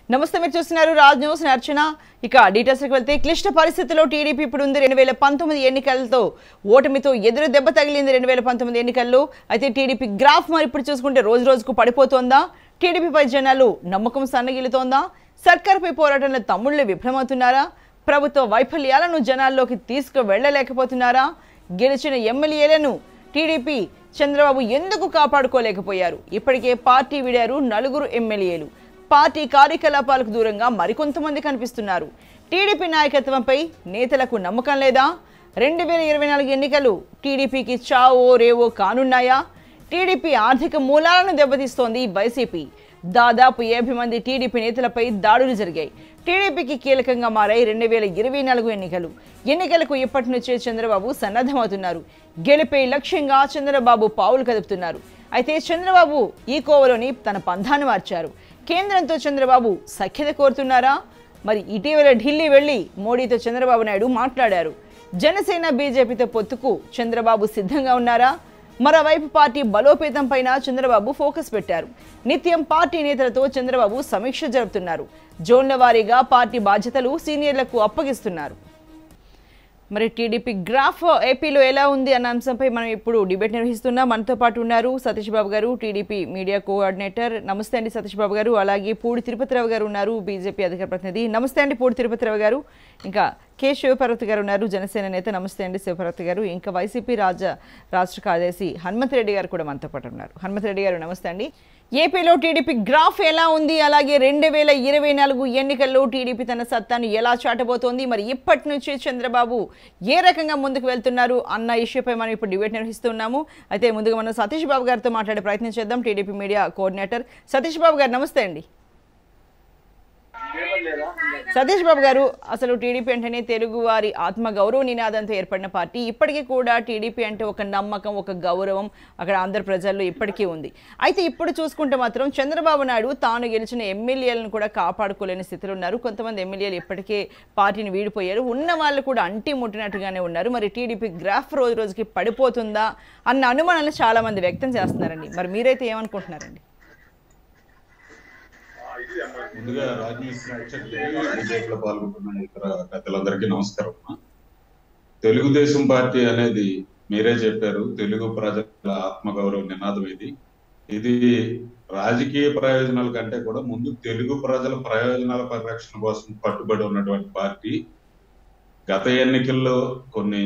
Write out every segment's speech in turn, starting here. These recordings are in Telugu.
నమస్తే మీరు చూస్తున్నారు రాజ్ న్యూస్ నేను అర్చన ఇక డీటెయిల్స్కి వెళ్తే క్లిష్ట పరిస్థితిలో టీడీపీ ఇప్పుడు ఉంది రెండు వేల పంతొమ్మిది ఎన్నికలతో ఓటమితో ఎదురు దెబ్బ తగిలింది రెండు వేల పంతొమ్మిది ఎన్నికల్లో అయితే టీడీపీ గ్రాఫ్ మరి ఇప్పుడు చూసుకుంటే రోజు రోజుకు పడిపోతోందా టీడీపీపై జనాలు నమ్మకం సన్నగిలుతోందా సర్కార్పై పోరాటంలో తమ్ముళ్ళు విఫలమవుతున్నారా ప్రభుత్వ వైఫల్యాలను జనాల్లోకి తీసుకు వెళ్ళలేకపోతున్నారా గెలిచిన ఎమ్మెల్యేలను టీడీపీ చంద్రబాబు ఎందుకు కాపాడుకోలేకపోయారు ఇప్పటికే పార్టీ విడారు నలుగురు ఎమ్మెల్యేలు పార్టీ కార్యకలాపాలకు దూరంగా మరికొంతమంది కనిపిస్తున్నారు టీడీపీ నాయకత్వంపై నేతలకు నమ్మకం లేదా రెండు వేల ఇరవై నాలుగు ఎన్నికలు టీడీపీకి చావో రేవో కానున్నాయా టీడీపీ ఆర్థిక మూలాలను దెబ్బతీస్తోంది వైసీపీ దాదాపు యాభై మంది టీడీపీ నేతలపై దాడులు జరిగాయి టీడీపీకి కీలకంగా మారాయి రెండు వేల ఇరవై నాలుగు ఎన్నికలు ఎన్నికలకు ఇప్పటి నుంచే చంద్రబాబు సన్నద్ధమవుతున్నారు గెలిపే లక్ష్యంగా చంద్రబాబు పావులు కదుపుతున్నారు అయితే చంద్రబాబు ఈ కోవలోని తన పంధాన్ని మార్చారు కేంద్రంతో చంద్రబాబు సఖ్యత కోరుతున్నారా మరి ఇటీవల ఢిల్లీ వెళ్లి మోడీతో చంద్రబాబు నాయుడు మాట్లాడారు జనసేన బీజేపీతో పొత్తుకు చంద్రబాబు సిద్ధంగా ఉన్నారా మరోవైపు పార్టీ బలోపేతం పైన చంద్రబాబు ఫోకస్ పెట్టారు నిత్యం పార్టీ నేతలతో చంద్రబాబు సమీక్ష జరుపుతున్నారు జోన్ల వారీగా పార్టీ బాధ్యతలు సీనియర్లకు అప్పగిస్తున్నారు మరి టీడీపీ గ్రాఫ్ ఏపీలో ఎలా ఉంది అన్న అంశంపై మనం ఇప్పుడు డిబేట్ నిర్వహిస్తున్నాం మనతో పాటు ఉన్నారు సతీష్ బాబు గారు టీడీపీ మీడియా కోఆర్డినేటర్ నమస్తే అండి సతీష్ బాబు గారు అలాగే పూడి తిరుపతిరావు గారు ఉన్నారు బీజేపీ అధికార ప్రతినిధి నమస్తే అండి పూడి తిరుపతిరావు గారు ఇంకా కె శివపార్వతి గారు ఉన్నారు జనసేన నేత నమస్తే అండి శివపార్వతి గారు ఇంకా వైసీపీ రాజ్య రాష్ట్ర కార్యదర్శి హనుమంత్ రెడ్డి గారు కూడా మనతో పాటు ఉన్నారు హనుమంత్ రెడ్డి గారు నమస్తే అండి ఏపీలో టీడీపీ గ్రాఫ్ ఎలా ఉంది అలాగే రెండు వేల ఇరవై నాలుగు ఎన్నికల్లో టీడీపీ తన సత్తాను ఎలా చాటబోతోంది మరి ఇప్పటి నుంచి చంద్రబాబు ఏ రకంగా ముందుకు వెళ్తున్నారు అన్న ఇష్యూపై మనం ఇప్పుడు డిబేట్ నిర్వహిస్తున్నాము అయితే ముందుగా మనం సతీష్ బాబు గారితో మాట్లాడే ప్రయత్నం చేద్దాం TDP media coordinator Satish Babu గారు నమస్తే అండి సతీష్ బాబు గారు అసలు టీడీపీ అంటేనే తెలుగు వారి ఆత్మ గౌరవ నినాదంతో ఏర్పడిన పార్టీ ఇప్పటికీ కూడా టీడీపీ అంటే ఒక నమ్మకం ఒక గౌరవం అక్కడ ఆంధ్ర ప్రజల్లో ఇప్పటికీ ఉంది అయితే ఇప్పుడు చూసుకుంటే మాత్రం చంద్రబాబు నాయుడు తాను గెలిచిన ఎమ్మెల్యేలను కూడా కాపాడుకోలేని స్థితిలో ఉన్నారు కొంతమంది ఎమ్మెల్యేలు ఇప్పటికే పార్టీని వీడిపోయారు ఉన్న వాళ్ళు కూడా అంటి ముట్టినట్టుగానే ఉన్నారు మరి టీడీపీ గ్రాఫ్ రోజు రోజుకి పడిపోతుందా అన్న అనుమానాలు చాలా మంది వ్యక్తం చేస్తున్నారండి మరి మీరైతే ఏమనుకుంటున్నారండి ముందుగా రాజ్ న్యూస్ బీజేపీలో పాల్గొంటున్న ఇతర పెద్దలందరికీ నమస్కారం అమ్మా. తెలుగుదేశం పార్టీ అనేది మీరే చెప్పారు తెలుగు ప్రజల ఆత్మగౌరవ నినాదం ఇది ఇది రాజకీయ ప్రయోజనాల కంటే కూడా ముందు తెలుగు ప్రజల ప్రయోజనాల పరిరక్షణ కోసం కట్టుబడి ఉన్నటువంటి పార్టీ గత ఎన్నికల్లో కొన్ని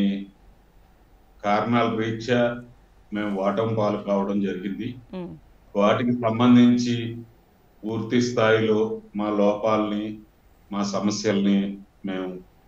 కారణాల రీత్యా మేము ఓటం పాలు కావడం జరిగింది ఉమ్, వాటికి సంబంధించి పూర్తి స్థాయిలో మా లోపాలని మా సమస్యల్ని మేము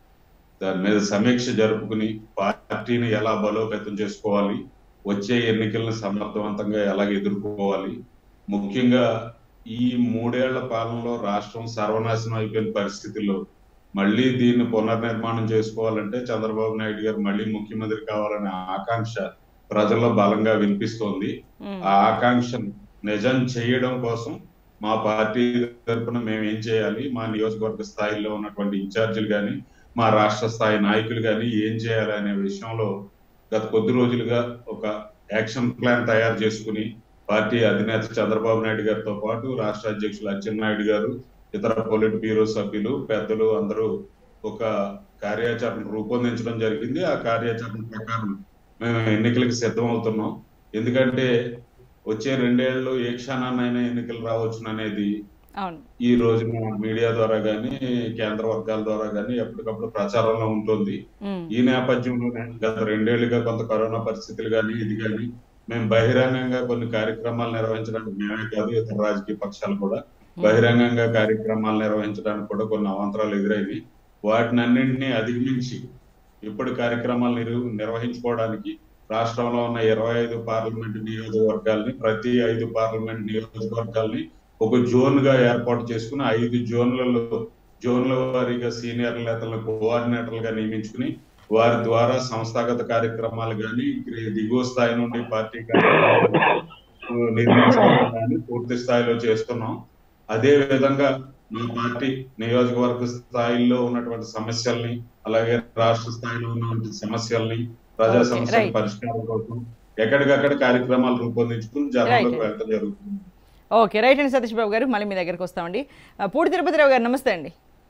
దాని మీద సమీక్ష జరుపుకుని పార్టీని ఎలా బలోపేతం చేసుకోవాలి వచ్చే ఎన్నికలను సమర్థవంతంగా ఎలా ఎదుర్కోవాలి ముఖ్యంగా ఈ మూడేళ్ల పాలనలో రాష్ట్రం సర్వనాశనం అయిపోయిన పరిస్థితుల్లో మళ్ళీ దీన్ని పునర్నిర్మాణం చేసుకోవాలంటే చంద్రబాబు నాయుడు గారు మళ్ళీ ముఖ్యమంత్రి కావాలనే ఆకాంక్ష ప్రజల్లో బలంగా వినిపిస్తోంది ఉమ్, ఆ ఆకాంక్షను నిజం చేయడం కోసం మా పార్టీ తరఫున మేము ఏం చేయాలి మా నియోజకవర్గ స్థాయిలో ఉన్నటువంటి ఇన్ఛార్జీలు కానీ మా రాష్ట్ర స్థాయి నాయకులు కానీ ఏం చేయాలి అనే విషయంలో గత కొద్ది రోజులుగా ఒక యాక్షన్ ప్లాన్ తయారు చేసుకుని పార్టీ అధినేత చంద్రబాబు నాయుడు గారితో పాటు రాష్ట్ర అధ్యక్షులు అచ్చెన్నాయుడు గారు ఇతర పొలిట్ బ్యూరో సభ్యులు పెద్దలు అందరూ ఒక కార్యాచరణ రూపొందించడం జరిగింది ఆ కార్యాచరణ ప్రకారం మేము ఎన్నికలకు సిద్ధం అవుతున్నాం ఎందుకంటే వచ్చే రెండేళ్లు ఏ క్షణాన్నైనా ఎన్నికలు రావచ్చు అనేది అవును ఈ రోజు మీడియా ద్వారా గానీ కేంద్ర వర్గాల ద్వారా గానీ ఎప్పటికప్పుడు ప్రచారంలో ఉంటుంది ఉమ్, ఈ నేపథ్యంలోనే గత రెండేళ్లుగా కొంత కరోనా పరిస్థితులు కానీ ఇది కానీ మేము బహిరంగంగా కొన్ని కార్యక్రమాలు నిర్వహించడానికి మేమే కాదు ఇతర రాజకీయ పక్షాలు కూడా బహిరంగంగా కార్యక్రమాలు నిర్వహించడానికి కూడా కొన్ని అవాంతరాలు ఎదురైనవి వాటిని అన్నింటినీ అధిగమించి ఇప్పుడు కార్యక్రమాలు నిరు- నిర్వహించుకోవడానికి రాష్ట్రంలో ఉన్న ఇరవై ఐదు పార్లమెంట్ నియోజకవర్గాల్ని ప్రతి ఐదు పార్లమెంట్ నియోజకవర్గాల్ని ఒక జోన్ గా ఏర్పాటు చేసుకుని ఐదు జోన్లలో జోన్ల వారీగా సీనియర్ నేతలను కోఆర్డినేటర్లుగా నియమించుకుని వారి ద్వారా సంస్థాగత కార్యక్రమాలు కానీ దిగువ స్థాయి నుండి పార్టీ కార్యక్రమాలు నిర్మించడం కానీ పూర్తి స్థాయిలో చేస్తున్నాం అదే విధంగా మా పార్టీ నియోజకవర్గ స్థాయిలో ఉన్నటువంటి సమస్యల్ని అలాగే రాష్ట్ర స్థాయిలో ఉన్నటువంటి సమస్యల్ని ప్రజా Okay, సమస్యల right. పరిష్కారం కోసం ఎక్కడికక్కడ కార్యక్రమాలు రూపొందించుకుని జనంలోకి Right. వెళ్ళడం జరుగుతుంది ఓకే రైట్ అండి సతీష్ బాబు గారు మళ్ళీ మీ దగ్గరికి వస్తామండి ఆ, పూడి తిరుపతిరావు గారు నమస్తే అండి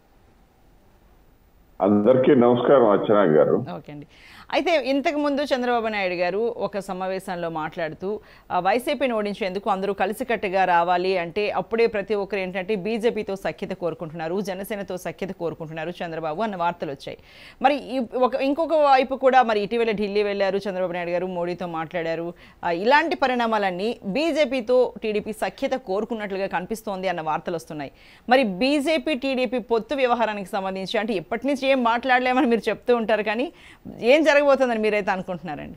అందరికీ నమస్కారం అర్చన గారు ఓకే అండి అయితే ఇంతకు ముందు చంద్రబాబు నాయుడు గారు ఒక సమావేశంలో మాట్లాడుతూ ఆ, వైసీపీని ఓడించేందుకు అందరూ కలిసికట్టుగా రావాలి అంటే అప్పుడే ప్రతి ఒక్కరు ఏంటంటే బీజేపీతో సఖ్యత కోరుకుంటున్నారు జనసేనతో సఖ్యత కోరుకుంటున్నారు చంద్రబాబు అన్న వార్తలు వచ్చాయి మరి ఈ- ఒక ఇంకొక వైపు కూడా మరి ఇటీవల ఢిల్లీ వెళ్ళారు చంద్రబాబు నాయుడు గారు మోడీతో మాట్లాడారు ఆ, ఇలాంటి పరిణామాలన్నీ బీజేపీతో టీడీపీ సఖ్యత కోరుకున్నట్లుగా కనిపిస్తోంది అన్న వార్తలు వస్తున్నాయి మరి బీజేపీ టీడీపీ పొత్తు వ్యవహారానికి సంబంధించి అంటే ఎప్పటి నుంచి ఏం మాట్లాడలేమని మీరు చెప్తూ ఉంటారు కానీ ఏం జరగబోతుందని మీరైతే అనుకుంటున్నారండి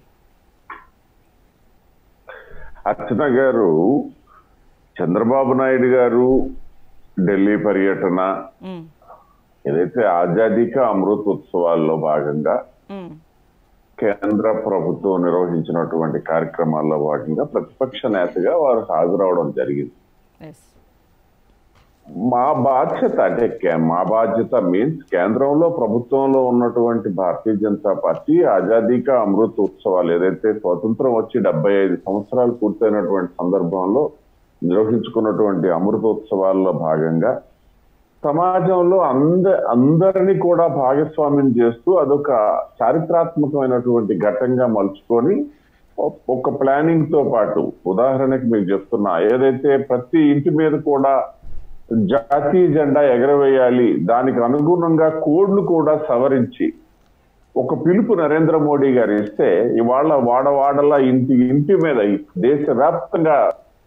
అర్చన గారు చంద్రబాబు నాయుడు గారు ఢిల్లీ పర్యటన ఉమ్, ఏదైతే ఆజాదీ కా అమృత్ ఉత్సవాల్లో భాగంగా ఉమ్, కేంద్ర ప్రభుత్వం నిర్వహించినటువంటి కార్యక్రమాల్లో భాగంగా ప్రతిపక్ష నేతగా వారు హాజరవడం జరిగింది yes. మా బాధ్యత అంటే కే- మా బాధ్యత మీన్స్ కేంద్రంలో ప్రభుత్వంలో ఉన్నటువంటి భారతీయ జనతా పార్టీ ఆజాదీ కా అమృత్ ఉత్సవాలు ఏదైతే స్వతంత్రం వచ్చి డెబ్బై ఐదు సంవత్సరాలు పూర్తయినటువంటి సందర్భంలో నిర్వహించుకున్నటువంటి అమృతోత్సవాల్లో భాగంగా సమాజంలో అంద అందరినీ కూడా భాగస్వామ్యం చేస్తూ అదొక చారిత్రాత్మకమైనటువంటి ఘట్టంగా మలుచుకొని ఒ- ఒక ప్లానింగ్ తో పాటు ఉదాహరణకి మీకు చెప్తున్నా ఏదైతే ప్రతి ఇంటి మీద కూడా జాతీయ జెండా ఎగరవేయాలి దానికి అనుగుణంగా కోడ్లు కూడా సవరించి ఒక పిలుపు నరేంద్ర మోడీ గారు ఇస్తే ఇవాళ వాడవాడల ఇంటి ఇంటి మీద దేశవ్యాప్తంగా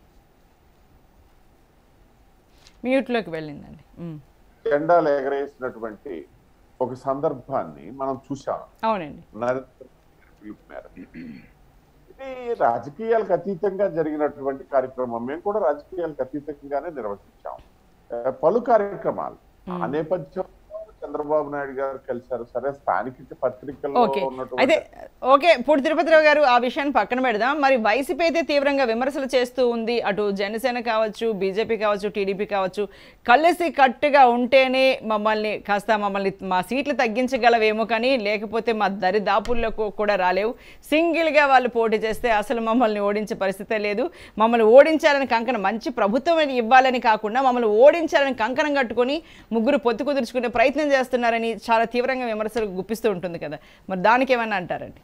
మ్యూట్లోకి వెళ్ళిందండి ఉమ్, జెండాలు ఎగరేసినటువంటి ఒక సందర్భాన్ని మనం చూసాం అవునండి నరేంద్ర మోడీ పిలుపు మేరకు. ఇది రాజకీయాలకు అతీతంగా జరిగినటువంటి కార్యక్రమం మేము కూడా రాజకీయాలకు అతీతంగానే నిర్వహించాం ఆ, పలు కార్యక్రమాలు ఆ నేపథ్యంలో చంద్రబాబు నాయుడు గారు కలిశారు సరే స్థానిక పత్రికల్లో ఓకే అయితే ఉన్నటువంటి ఓకే పూడి తిరుపతిరావు గారు ఆ విషయాన్ని పక్కన పెడదాం మరి వైసీపీ అయితే తీవ్రంగా విమర్శలు చేస్తూ ఉంది అటు జనసేన కావచ్చు బీజేపీ కావచ్చు టీడీపీ కావచ్చు కలిసి కట్టుగా ఉంటేనే మమ్మల్ని కాస్త మమ్మల్ని మా సీట్లు తగ్గించగలవేమో కానీ లేకపోతే మా దరిదాపుల్లో కూ- కూడా రాలేవు సింగిల్గా వాళ్ళు పోటీ చేస్తే అసలు మమ్మల్ని ఓడించే పరిస్థితే లేదు మమ్మల్ని ఓడించాలని కంకణం మంచి ప్రభుత్వం ఇవ్వాలని కాకుండా మమ్మల్ని ఓడించాలని కంకణం కట్టుకొని ముగ్గురు పొత్తు కుదుర్చుకునే ప్రయత్నం చేస్తున్నారని చాలా తీవ్రంగా విమర్శలు గుప్పిస్తూ ఉంటుంది కదా మరి దానికి ఏమన్నా అంటారండి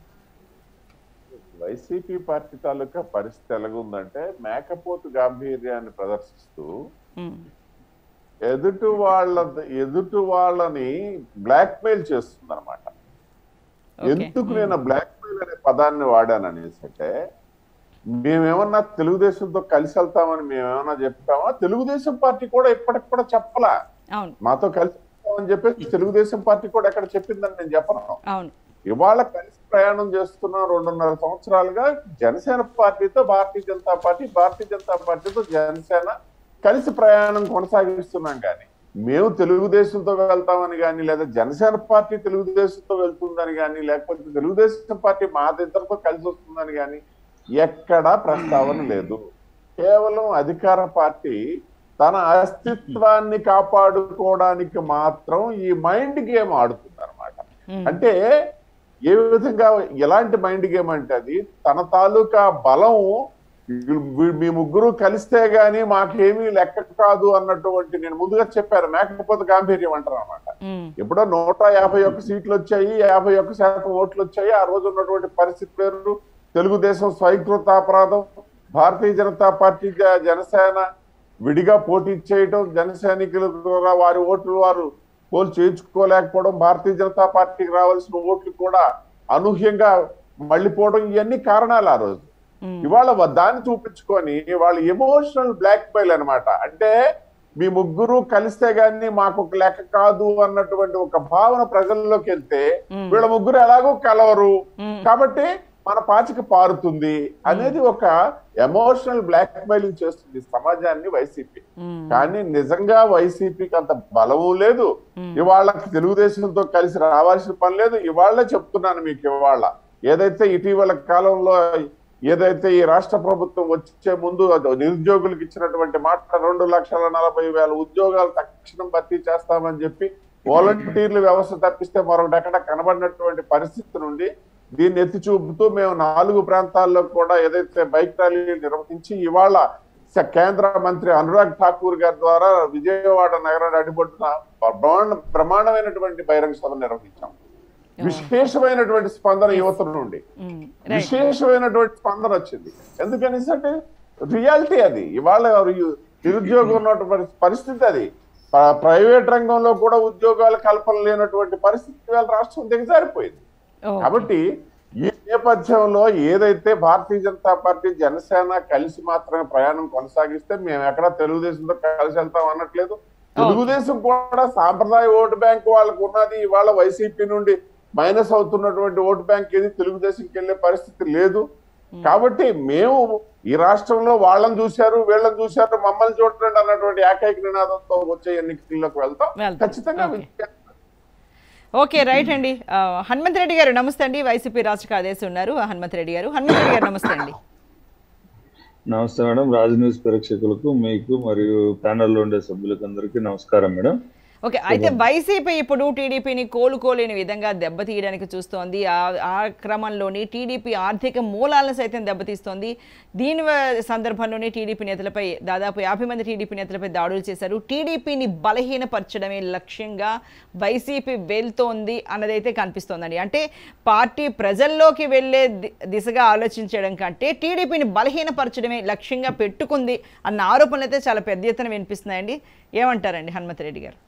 వైసీపీ పార్టీ తాలూకా పరిస్థితి ఎలాగుందంటే మేకపోతు గాంభీర్యాన్ని ప్రదర్శిస్తూ ఉమ్, ఎదుటి వాళ్ళ ఎదుటి వాళ్ళని బ్లాక్ మెయిల్ చేస్తుంది అనమాట ఓకే. ఎందుకు నేను బ్లాక్ మెయిల్ అనే పదాన్ని వాడాను అనేసి అంటే మేమేమన్నా తెలుగుదేశంతో కలిసి వెళ్తామని మేమేమన్నా చెప్పామా తెలుగుదేశం పార్టీ కూడా ఇప్పటికి కూడా చెప్పలా అవును మాతో కలిసి వెళ్తామని చెప్పేసి తెలుగుదేశం పార్టీ కూడా ఎక్కడ చెప్పిందని నేను చెప్పను అవును ఇవాళ కలిసి ప్రయాణం చేస్తున్న రెండున్నర సంవత్సరాలుగా జనసేన పార్టీతో భారతీయ జనతా పార్టీ భారతీయ జనతా పార్టీతో జనసేన కలిసి ప్రయాణం కొనసాగిస్తున్నాం కానీ మేము తెలుగుదేశంతో వెళ్తామని కానీ లేదా జనసేన పార్టీ తెలుగుదేశంతో వెళ్తుందని కానీ లేకపోతే తెలుగుదేశం పార్టీ మా ఇద్దరితో కలిసి వస్తుందని కానీ ఎక్కడా ప్రస్తావన లేదు కేవలం అధికార పార్టీ తన అస్తిత్వాన్ని కాపాడుకోవడానికి మాత్రం ఈ మైండ్ గేమ్ ఆడుతుంది అనమాట ఉమ్, అంటే ఏ విధంగా ఎలాంటి మైండ్ గేమ్ అంటే అది తన తాలూకా బలం వీ- మీ ముగ్గురు కలిస్తే గాని మాకేమీ లెక్క కాదు అన్నటువంటి నేను ముందుగా చెప్పాను మేకపోతే గాంభీర్యం అంటారు అనమాట ఉమ్, ఎప్పుడో నూట యాభై ఒక్క సీట్లు వచ్చాయి యాభై ఒక్క శాతం ఓట్లు వచ్చాయి ఆ రోజు ఉన్నటువంటి పరిస్థితి వేరు తెలుగుదేశం స్వయంకృత అపరాధం భారతీయ జనతా పార్టీ జ- జనసేన విడిగా పోటీ చేయటం జన సైనికుల ద్వారా వారి ఓట్లు వారు పోల్ చేయించుకోలేకపోవడం భారతీయ జనతా పార్టీకి రావాల్సిన ఓట్లు కూడా అనూహ్యంగా మళ్ళీపోవడం ఇవన్నీ కారణాలు ఆ రోజు ఉమ్, ఇవాళ వ- దాన్ని చూపించుకొని వాళ్ళు ఎమోషనల్ బ్లాక్ మెయిల్ అనమాట అంటే మీ ముగ్గురు కలిస్తే గానీ మాకు ఒక లెక్క కాదు అన్నటువంటి ఒక భావన ప్రజల్లోకి వెళ్తే మ్మ్. వీళ్ళ ముగ్గురు ఎలాగో కలవరు మ్మ్. కాబట్టి మన పాచిక పారుతుంది అనేది ఒక ఎమోషనల్ బ్లాక్ మెయిలింగ్ చేస్తుంది సమాజాన్ని వైసీపీ ఉమ్, కానీ నిజంగా వైసీపీకి అంత బలము లేదు ఇవాళ తెలుగుదేశంతో కలిసి రావాల్సిన పని లేదు ఇవాళ చెప్తున్నాను మీకు ఇవాళ ఏదైతే ఇటీవల కాలంలో ఏదైతే ఈ రాష్ట్ర ప్రభుత్వం వచ్చే ముందు అది నిరుద్యోగులకు ఇచ్చినటువంటి మాట రెండు లక్షల నలభై వేల ఉద్యోగాలు తక్షణం భర్తీ చేస్తామని చెప్పి వాలంటీర్ల వ్యవస్థ తప్పిస్తే మరొకటి ఎక్కడ కనబడినటువంటి పరిస్థితి నుండి దీన్ని ఎత్తి చూపుతూ మేము నాలుగు ప్రాంతాల్లో కూడా ఏదైతే బైక్ ర్యాలీలు నిర్వహించి ఇవాళ స- కేంద్ర మంత్రి అనురాగ్ ఠాకూర్ గారి ద్వారా విజయవాడ నగరాన్ని అడ్డుపడుతున్న బ్రహ్మాండ బ్రహ్మాండమైనటువంటి బహిరంగ సభ నిర్వహించాం విశేషమైనటువంటి స్పందన యువత నుండి ఉమ్, రైట్ విశేషమైనటువంటి స్పందన వచ్చింది ఎందుకనేసి అంటే రియాలిటీ అది ఇవాళ యు- నిరుద్యోగం ఉన్నటువంటి పరిస్థితి అది ప్ర- ప్రైవేట్ రంగంలో కూడా ఉద్యోగాల కల్పన లేనటువంటి పరిస్థితి ఇవాళ రాష్ట్రం దిగజారిపోయింది ఓకే. కాబట్టి ఈ నేపథ్యంలో ఏదైతే భారతీయ జనతా పార్టీ జనసేన కలిసి మాత్రమే ప్రయాణం కొనసాగిస్తే మేము ఎక్కడ తెలుగుదేశంతో కలిసి వెళ్తాం అనట్లేదు తెలుగుదేశం కూడా సాంప్రదాయ ఓటు బ్యాంక్ వాళ్ళకు ఉన్నది ఇవాళ వైసీపీ నుండి మైనస్ అవుతున్నటువంటి ఓటు బ్యాంక్ ఏది తెలుగుదేశంకి వెళ్ళే పరిస్థితి లేదు కాబట్టి మేము ఈ రాష్ట్రంలో వాళ్ళని చూశారు వీళ్ళని చూశారు మమ్మల్ని చూడండి అన్నటువంటి ఏకైక నినాదంతో వచ్చే ఎన్నికల్లోకి వెళ్తాం వెళ్తాం. ఖచ్చితంగా ఓకే. విజయం ఓకే రైట్ అండి ఆ, హనుమంత్ రెడ్డి గారు నమస్తే అండి వైసీపీ రాష్ట్ర కార్యదర్శి ఉన్నారు హనుమంత్ రెడ్డి గారు హనుమంత్ రెడ్డి గారు నమస్తే అండి నమస్తే మేడం రాజ్ న్యూస్ ప్రేక్షకులకు మీకు మరియు ప్యానెల్లో ఉండే సభ్యులకు అందరికీ నమస్కారం మేడం ఓకే అయితే వైసీపీ ఇప్పుడు టీడీపీని కోలుకోలేని విధంగా దెబ్బతీయడానికి చూస్తోంది ఆ ఆ క్రమంలోని టీడీపీ ఆర్థిక మూలాలను సైతం దెబ్బతీస్తోంది దీని వ- సందర్భంలోనే టీడీపీ నేతలపై దాదాపు యాభై మంది టీడీపీ నేతలపై దాడులు చేశారు టీడీపీని బలహీనపరచడమే లక్ష్యంగా వైసీపీ వెళ్తోంది అన్నదైతే కనిపిస్తోందండి అంటే పార్టీ ప్రజల్లోకి వెళ్ళే ది- దిశగా ఆలోచించడం కంటే టీడీపీని బలహీనపరచడమే లక్ష్యంగా పెట్టుకుంది అన్న ఆరోపణలు అయితే చాలా పెద్ద ఎత్తున వినిపిస్తున్నాయండి ఏమంటారండి హనుమంత్ రెడ్డి గారు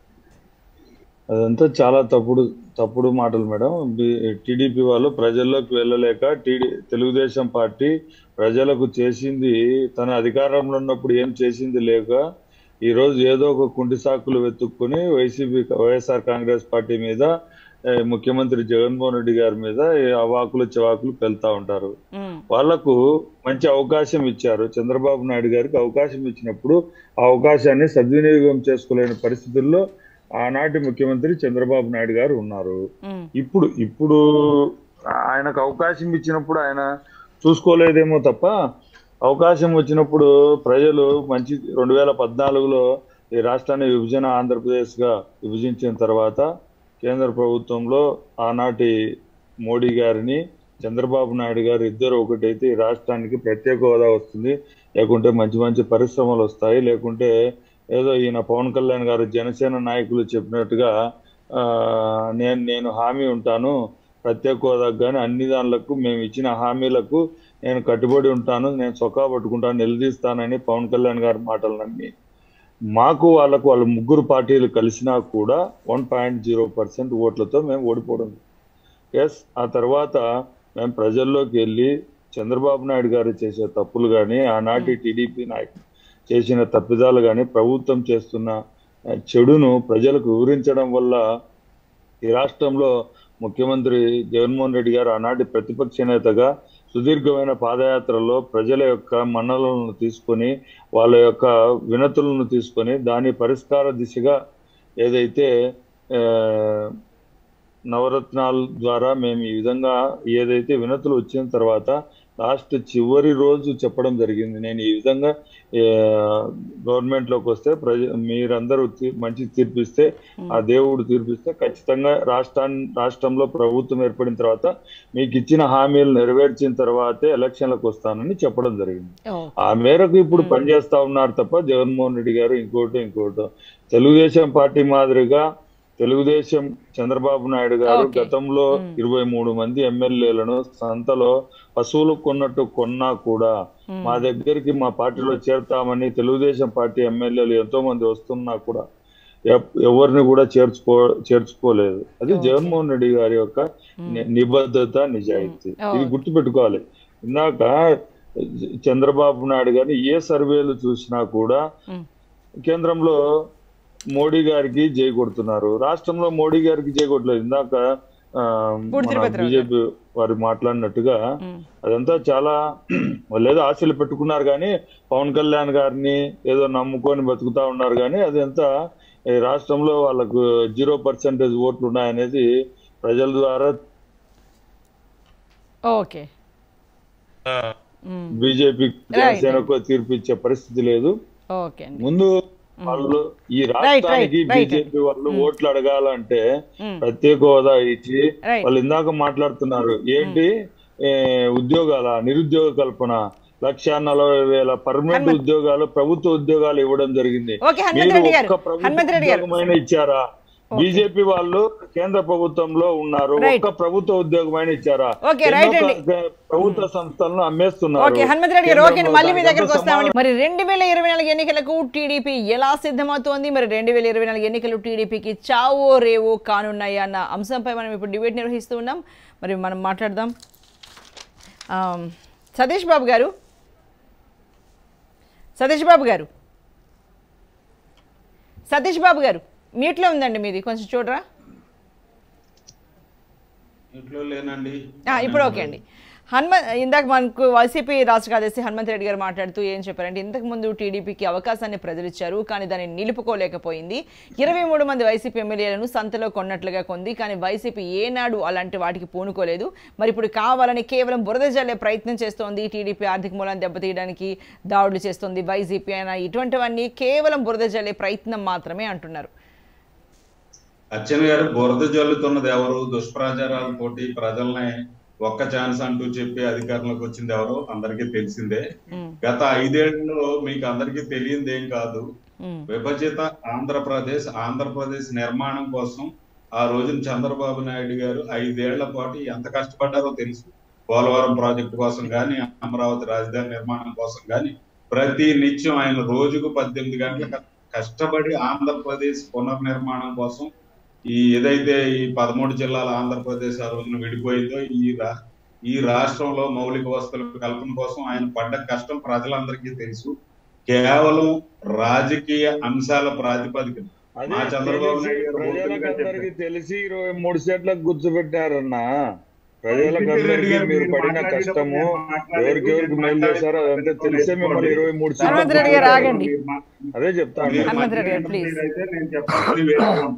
అదంతా చాలా తప్పుడు తప్పుడు మాటలు మేడం టీడీపీ వాళ్ళు ప్రజల్లోకి వెళ్ళలేక టీడీ తెలుగుదేశం పార్టీ ప్రజలకు చేసింది తన అధికారంలో ఉన్నప్పుడు ఏం చేసింది లేక ఈ రోజు ఏదో ఒక కుంటి సాకులు వెతుక్కుని వైసీపీ వైఎస్ఆర్ కాంగ్రెస్ పార్టీ మీద ఏ, ముఖ్యమంత్రి జగన్మోహన్ రెడ్డి గారి మీద ఈ అవాకులు చెవాకులు పెళ్తా ఉంటారు ఉమ్, వాళ్లకు మంచి అవకాశం ఇచ్చారు చంద్రబాబు నాయుడు గారికి అవకాశం ఇచ్చినప్పుడు ఆ అవకాశాన్ని సద్వినియోగం చేసుకోలేని పరిస్థితుల్లో ఆనాటి ముఖ్యమంత్రి చంద్రబాబు నాయుడు గారు ఉన్నారు ఉమ్. ఇప్పుడు ఇప్పుడు ఆయనకు అవకాశం ఇచ్చినప్పుడు ఆయన చూసుకోలేదేమో తప్ప అవకాశం వచ్చినప్పుడు ప్రజలు మంచి రెండు వేల పద్నాలుగులో ఈ రాష్ట్రాన్ని విభజన ఆంధ్రప్రదేశ్ గా విభజించిన తర్వాత కేంద్ర ప్రభుత్వంలో ఆనాటి మోడీ గారిని చంద్రబాబు నాయుడు గారు ఇద్దరు ఒకటైతే ఈ రాష్ట్రానికి ప్రత్యేక హోదా వస్తుంది లేకుంటే మంచి మంచి పరిశ్రమలు వస్తాయి లేకుంటే ఏదో ఈయన పవన్ కళ్యాణ్ గారు జనసేన నాయకులు చెప్పినట్టుగా ఆ, నేను నేను హామీ ఉంటాను ప్రత్యేక హోదాకు కానీ అన్ని దానిలకు మేము ఇచ్చిన హామీలకు నేను కట్టుబడి ఉంటాను నేను సొక్కా పట్టుకుంటాను నిలదీస్తానని పవన్ కళ్యాణ్ గారి మాటలు నమ్మి మాకు వాళ్ళకు వాళ్ళ ముగ్గురు పార్టీలు కలిసినా కూడా వన్ పాయింట్ జీరో పర్సెంట్ ఓట్లతో మేము ఓడిపోవడం ఎస్ ఆ తర్వాత మేము ప్రజల్లోకి వెళ్ళి చంద్రబాబు నాయుడు గారు చేసే తప్పులు కానీ ఆనాటి టీడీపీ నాయకులు చేసిన తప్పిదాలు కానీ ప్రభుత్వం చేస్తున్న ఆ, చెడును ప్రజలకు వివరించడం వల్ల ఈ రాష్ట్రంలో ముఖ్యమంత్రి జగన్మోహన్ రెడ్డి గారు ఆనాటి ప్రతిపక్ష నేతగా సుదీర్ఘమైన పాదయాత్రలో ప్రజల యొక్క మన్నలను తీసుకొని వాళ్ళ యొక్క వినతులను తీసుకొని దాని పరిష్కార దిశగా ఏదైతే ఆ, నవరత్నాల ద్వారా మేము ఈ విధంగా ఏదైతే వినతులు వచ్చిన తర్వాత లాస్ట్ చివరి రోజు చెప్పడం జరిగింది నేను ఈ విధంగా గవర్నమెంట్ లోకి వస్తే ప్రజ మీరందరూ తీ- మంచి తీర్పిస్తే ఆ దేవుడు తీర్పిస్తే ఖచ్చితంగా రాష్ట్రాన్ని రాష్ట్రంలో ప్రభుత్వం ఏర్పడిన తర్వాత మీకు ఇచ్చిన హామీలు నెరవేర్చిన తర్వాతే ఎలక్షన్లకు వస్తానని చెప్పడం జరిగింది ఓ, ఆ మేరకు ఇప్పుడు పనిచేస్తా ఉన్నారు తప్ప జగన్మోహన్ రెడ్డి గారు ఇంకోటి ఇంకోటి తెలుగుదేశం పార్టీ మాదిరిగా తెలుగుదేశం చంద్రబాబు నాయుడు గారు Okay. గతంలో ఇరవై మూడు మంది ఎమ్మెల్యేలను సంతలో పశువులు కొన్నట్టు కొన్నా కూడా మా దగ్గరికి మా పార్టీలో చేరుతామని తెలుగుదేశం పార్టీ ఎమ్మెల్యేలు ఎంతో మంది వస్తున్నా కూడా ఎప్- ఎవరిని కూడా చేర్చుకో చేర్చుకోలేదు అది జగన్మోహన్ రెడ్డి గారి యొక్క ని- నిబద్ధత నిజాయితీ Oh. ఇది గుర్తుపెట్టుకోవాలి ఇందాక చంద్రబాబు నాయుడు గారిని ఏ సర్వేలు చూసినా కూడా ఉమ్. కేంద్రంలో మోడీ గారికి జై కొడుతున్నారు రాష్ట్రంలో మోడీ గారికి జై కొట్టలేదు ఇందాక ఆ, పూడి మన తిరుపతిరావు బీజేపీ వారు మాట్లాడినట్టుగా ఉమ్. అదంతా చాలా వాళ్ళు ఏదో ఆశలు పెట్టుకున్నారు కానీ పవన్ కళ్యాణ్ గారిని ఏదో నమ్ముకొని బతుకుతా ఉన్నారు కానీ అదంతా ఈ రాష్ట్రంలో వాళ్ళకు జీరో పర్సెంటేజ్ ఓట్లు ఉన్నాయనేది ప్రజల ద్వారా ఓకే ఉమ్, బీజేపీ జనసేనకు తీర్పు ఇచ్చే పరిస్థితి లేదు ఓకే అండి ముందు వాళ్ళు ఈ రాష్ట్రానికి right, right. బీజేపీ వాళ్ళు ఓట్లు అడగాలంటే ఉమ్. ప్రత్యేక హోదా ఇచ్చి Right. వాళ్ళు ఇందాక మాట్లాడుతున్నారు ఏంటి ఏ, ఉద్యోగాల నిరుద్యోగ కల్పన లక్ష నలభై వేల పర్మనెంట్ హనుమంత్. ఉద్యోగాలు ప్రభుత్వ ఉద్యోగాలు ఇవ్వడం జరిగింది ఓకే హనుమంత్ మీరు రెడ్డి గారు ఒక్క ప్రభుత్వ హనుమంత్ రెడ్డి గారు ఉద్యోగమైనా ఇచ్చారా బీజేపీ వాళ్ళు కేంద్ర ప్రభుత్వంలో ఉన్నారు Right. ఒక్క ప్రభుత్వ ఉద్యోగమైనా ఇచ్చారా Okay, ఎన్నో right అండి. క- ప్రభుత్వ సంస్థలను అమ్మేస్తున్నారు ఓకే హనుమంత్ రెడ్డి గారు ఓకే కేంద్రంలో మళ్ళీ మీ దానికి దగ్గరకు ఎంత వస్తామండి మరి రెండు వేల ఇరవై నాలుగు ఎన్నికలకు టీడీపీ ఎలా సిద్ధమవుతోంది మరి రెండు వేల ఇరవై నాలుగు ఎన్నికలు టీడీపీకి చావో రేవో కానున్నాయి అన్న అంశంపై మనం ఇప్పుడు డిబేట్ నిర్వహిస్తూ ఉన్నాం మరి మనం మాట్లాడదాం ఆమ్, సతీష్ బాబు గారు సతీష్ బాబు గారు సతీష్ బాబు గారు మీట్లో ఉందండి మీది కొంచెం చూడరా ఇంట్లో లేనండి ఆ, ఇప్పుడు ఓకే అండి హనుమ ఇందాక మనకు వైసీపీ రాష్ట్ర కార్యదర్శి హనుమంత్ రెడ్డి గారు మాట్లాడుతూ ఏం చెప్పారంటే ఇంతకు ముందు టీడీపీకి అవకాశాన్ని ప్రజలు ఇచ్చారు కానీ దాన్ని నిలుపుకోలేకపోయింది ఇరవై మూడు మంది వైసీపీ ఎమ్మెల్యేలను సంతలో కొన్నట్లుగా కొంది కానీ వైసీపీ ఏనాడు అలాంటి వాటికి పూనుకోలేదు మరి ఇప్పుడు కావాలని కేవలం బురద జల్లే ప్రయత్నం చేస్తోంది టీడీపీ ఆర్థిక మూలాన్ని దెబ్బతీయడానికి దాడులు చేస్తుంది వైసీపీ అయినా ఇటువంటివన్నీ కేవలం బురద జల్లే ప్రయత్నం మాత్రమే అంటున్నారు అచ్చెన్ గారు బురద జల్లుతున్నది ఎవరు దుష్ప్రచారాలతోటి ప్రజల్ని ఒక్క ఛాన్స్ అంటూ చెప్పి అధికారంలోకి వచ్చింది ఎవరు అందరికీ తెలిసిందే ఉమ్, గత ఐదేళ్లలో మీకు అందరికీ తెలియంది ఏం కాదు ఉమ్, విభజిత ఆంధ్రప్రదేశ్ ఆంధ్రప్రదేశ్ నిర్మాణం కోసం ఆ రోజున చంద్రబాబు నాయుడు గారు ఐదేళ్ల పాటు ఎంత కష్టపడ్డారో తెలుసు పోలవరం ప్రాజెక్టు కోసం కానీ అమరావతి రాజధాని నిర్మాణం కోసం కానీ ప్రతి నిత్యం ఆయన రోజుకు పద్దెనిమిది గంటల క- కష్టపడి ఆంధ్రప్రదేశ్ పునర్నిర్మాణం కోసం ఈ ఏదైతే ఈ పదమూడు జిల్లాల ఆంధ్రప్రదేశ్ ఆ రోజున విడిపోయిందో ఈ రా ఈ రాష్ట్రంలో మౌలిక వసతుల కల్పన కోసం ఆయన పడ్డ కష్టం ప్రజలందరికీ తెలుసు కేవలం రాజకీయ అంశాల ప్రాతిపదికన అదే మా చంద్రబాబు తెలిసి నాయుడు గారు ప్రజలకు ఓపెన్గా అందరికి చెప్పారు. తెలిసి ఇరవై మూడు సీట్లకు గుర్తుపెట్టారన్నా ప్రజలకు రెడ్డి అందరికీ గారు మీరు మీరు పడిన మాట్లాడేటప్పుడు కష్టము నేను మాట్లాడేది ఎవరికెవరికి మీరు మేలు చేశారో అదంతా మాట్లాడేది తెలిసే మిమ్మల్ని ఇరవై మూడు హనుమంత్ రెడ్డి సీట్లు గారు ఆగండి. మీరు మా- అదే చెప్తాను మీరు హనుమంత్ రెడ్డి గారు, మాట్లాడేటప్పుడు please. మీరైతే నేను చెప్పాల్సింది వేరే ఉంది.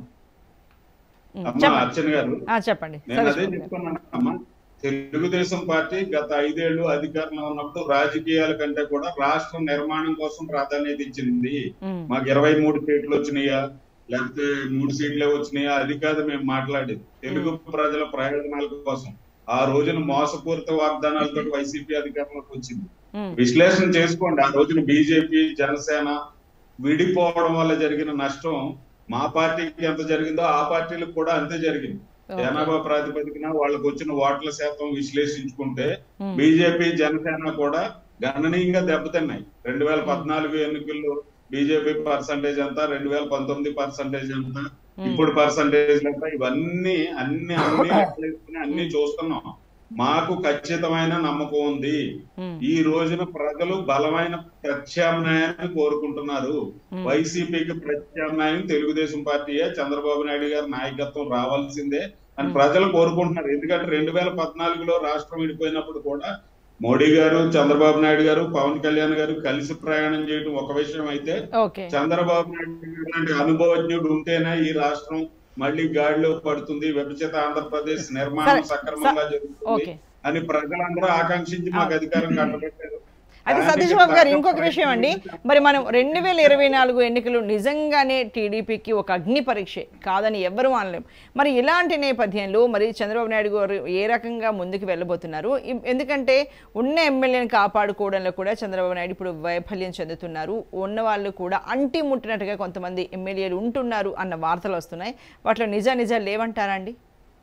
ఉమ్, అమ్మా చెప్పండి అర్చన గారు ఆ, చెప్పండి నేను సతీష్ అదే బాబు గారు. చెప్తున్నాను అమ్మా తెలుగుదేశం పార్టీ గత ఐదేళ్లు అధికారంలో ఉన్నప్పుడు రాజకీయాల కంటే కూడా రాష్ట్ర నిర్మాణం కోసం ప్రాధాన్యత ఇచ్చింది ఉమ్, మాకు ఇరవై మూడు సీట్లు వచ్చినాయా లేకపోతే మూడు సీట్లే వచ్చినాయా అది కాదు మేము మాట్లాడేది తెలుగు ప్రజల ప్రయోజనాల కోసం ఆ రోజున మోసపూరిత వాగ్దానాలతో వైసీపీ అధికారంలోకి వచ్చింది ఉమ్, విశ్లేషణ చేసుకోండి ఆ రోజున బీజేపీ జనసేన విడిపోవడం వల్ల జరిగిన నష్టం మా పార్టీకి ఎంత జరిగిందో ఆ పార్టీలకు కూడా అంతే జరిగింది ఓకే. జనాభా ప్రాతిపదికన వాళ్ళకు వచ్చిన ఓట్ల శాతం విశ్లేషించుకుంటే ఉమ్, బీజేపీ జనసేన కూడా గణనీయంగా దెబ్బతిన్నాయి రెండు వేల పద్నాలుగు ఎన్నికల్లో బీజేపీ పర్సంటేజ్ ఎంత రెండు వేల పంతొమ్మిది పర్సంటేజ్ ఎంత ఇప్పుడు పర్సంటేజ్ ఎంత ఇవన్నీ అన్ని అన్ని లెక్కలేసుకుని అన్ని చూస్తున్నాం మాకు ఖచ్చితమైన నమ్మకం ఉంది ఉమ్, ఈ రోజున ప్రజలు బలమైన ప్రత్యామ్నాయాన్ని కోరుకుంటున్నారు Hmm. వైసీపీకి ప్రత్యామ్నాయం తెలుగుదేశం పార్టీయే చంద్రబాబు నాయుడు గారి నాయకత్వం రావాల్సిందే అని ప్రజలు కోరుకుంటున్నారు ఎందుకంటే రెండు వేల పద్నాలుగులో రాష్ట్రం విడిపోయినప్పుడు కూడా మోడీ గారు చంద్రబాబు నాయుడు గారు పవన్ కళ్యాణ్ గారు కలిసి ప్రయాణం చేయడం ఒక విషయం అయితే ఓకే చంద్రబాబు నాయుడు గారు లాంటి అనుభవజ్ఞుడు ఉంటేనే ఈ రాష్ట్రం మళ్ళీ గాడిలో పడుతుంది విభజిత ఆంధ్రప్రదేశ్ నిర్మాణం సరే, సక్రమంగా ఓకే. జరుగుతుంది అని ప్రజలందరూ ఆకాంక్షించి మాకు అధికారం కట్టబెట్టారు అయితే సతీష్ బాబు గారు ఇంకొక విషయం అండి మరి మనం రెండు వేల ఇరవై నాలుగు ఎన్నికలు నిజంగానే టీడీపీకి ఒక అగ్ని పరీక్షే కాదని ఎవ్వరూ అనలేం మరి ఇలాంటి నేపథ్యంలో మరి చంద్రబాబు నాయుడు గారు ఏ రకంగా ముందుకు వెళ్ళబోతున్నారు ఇం- ఎందుకంటే ఉన్న ఎమ్మెల్యేని కాపాడుకోవడంలో కూడా చంద్రబాబు నాయుడు ఇప్పుడు వైఫల్యం చెందుతున్నారు ఉన్న వాళ్ళు కూడా అంటి ముట్టినట్టుగా కొంతమంది ఎమ్మెల్యేలు ఉంటున్నారు అన్న వార్తలు వస్తున్నాయి వాటిలో నిజ నిజాలు లేవంటారా అండి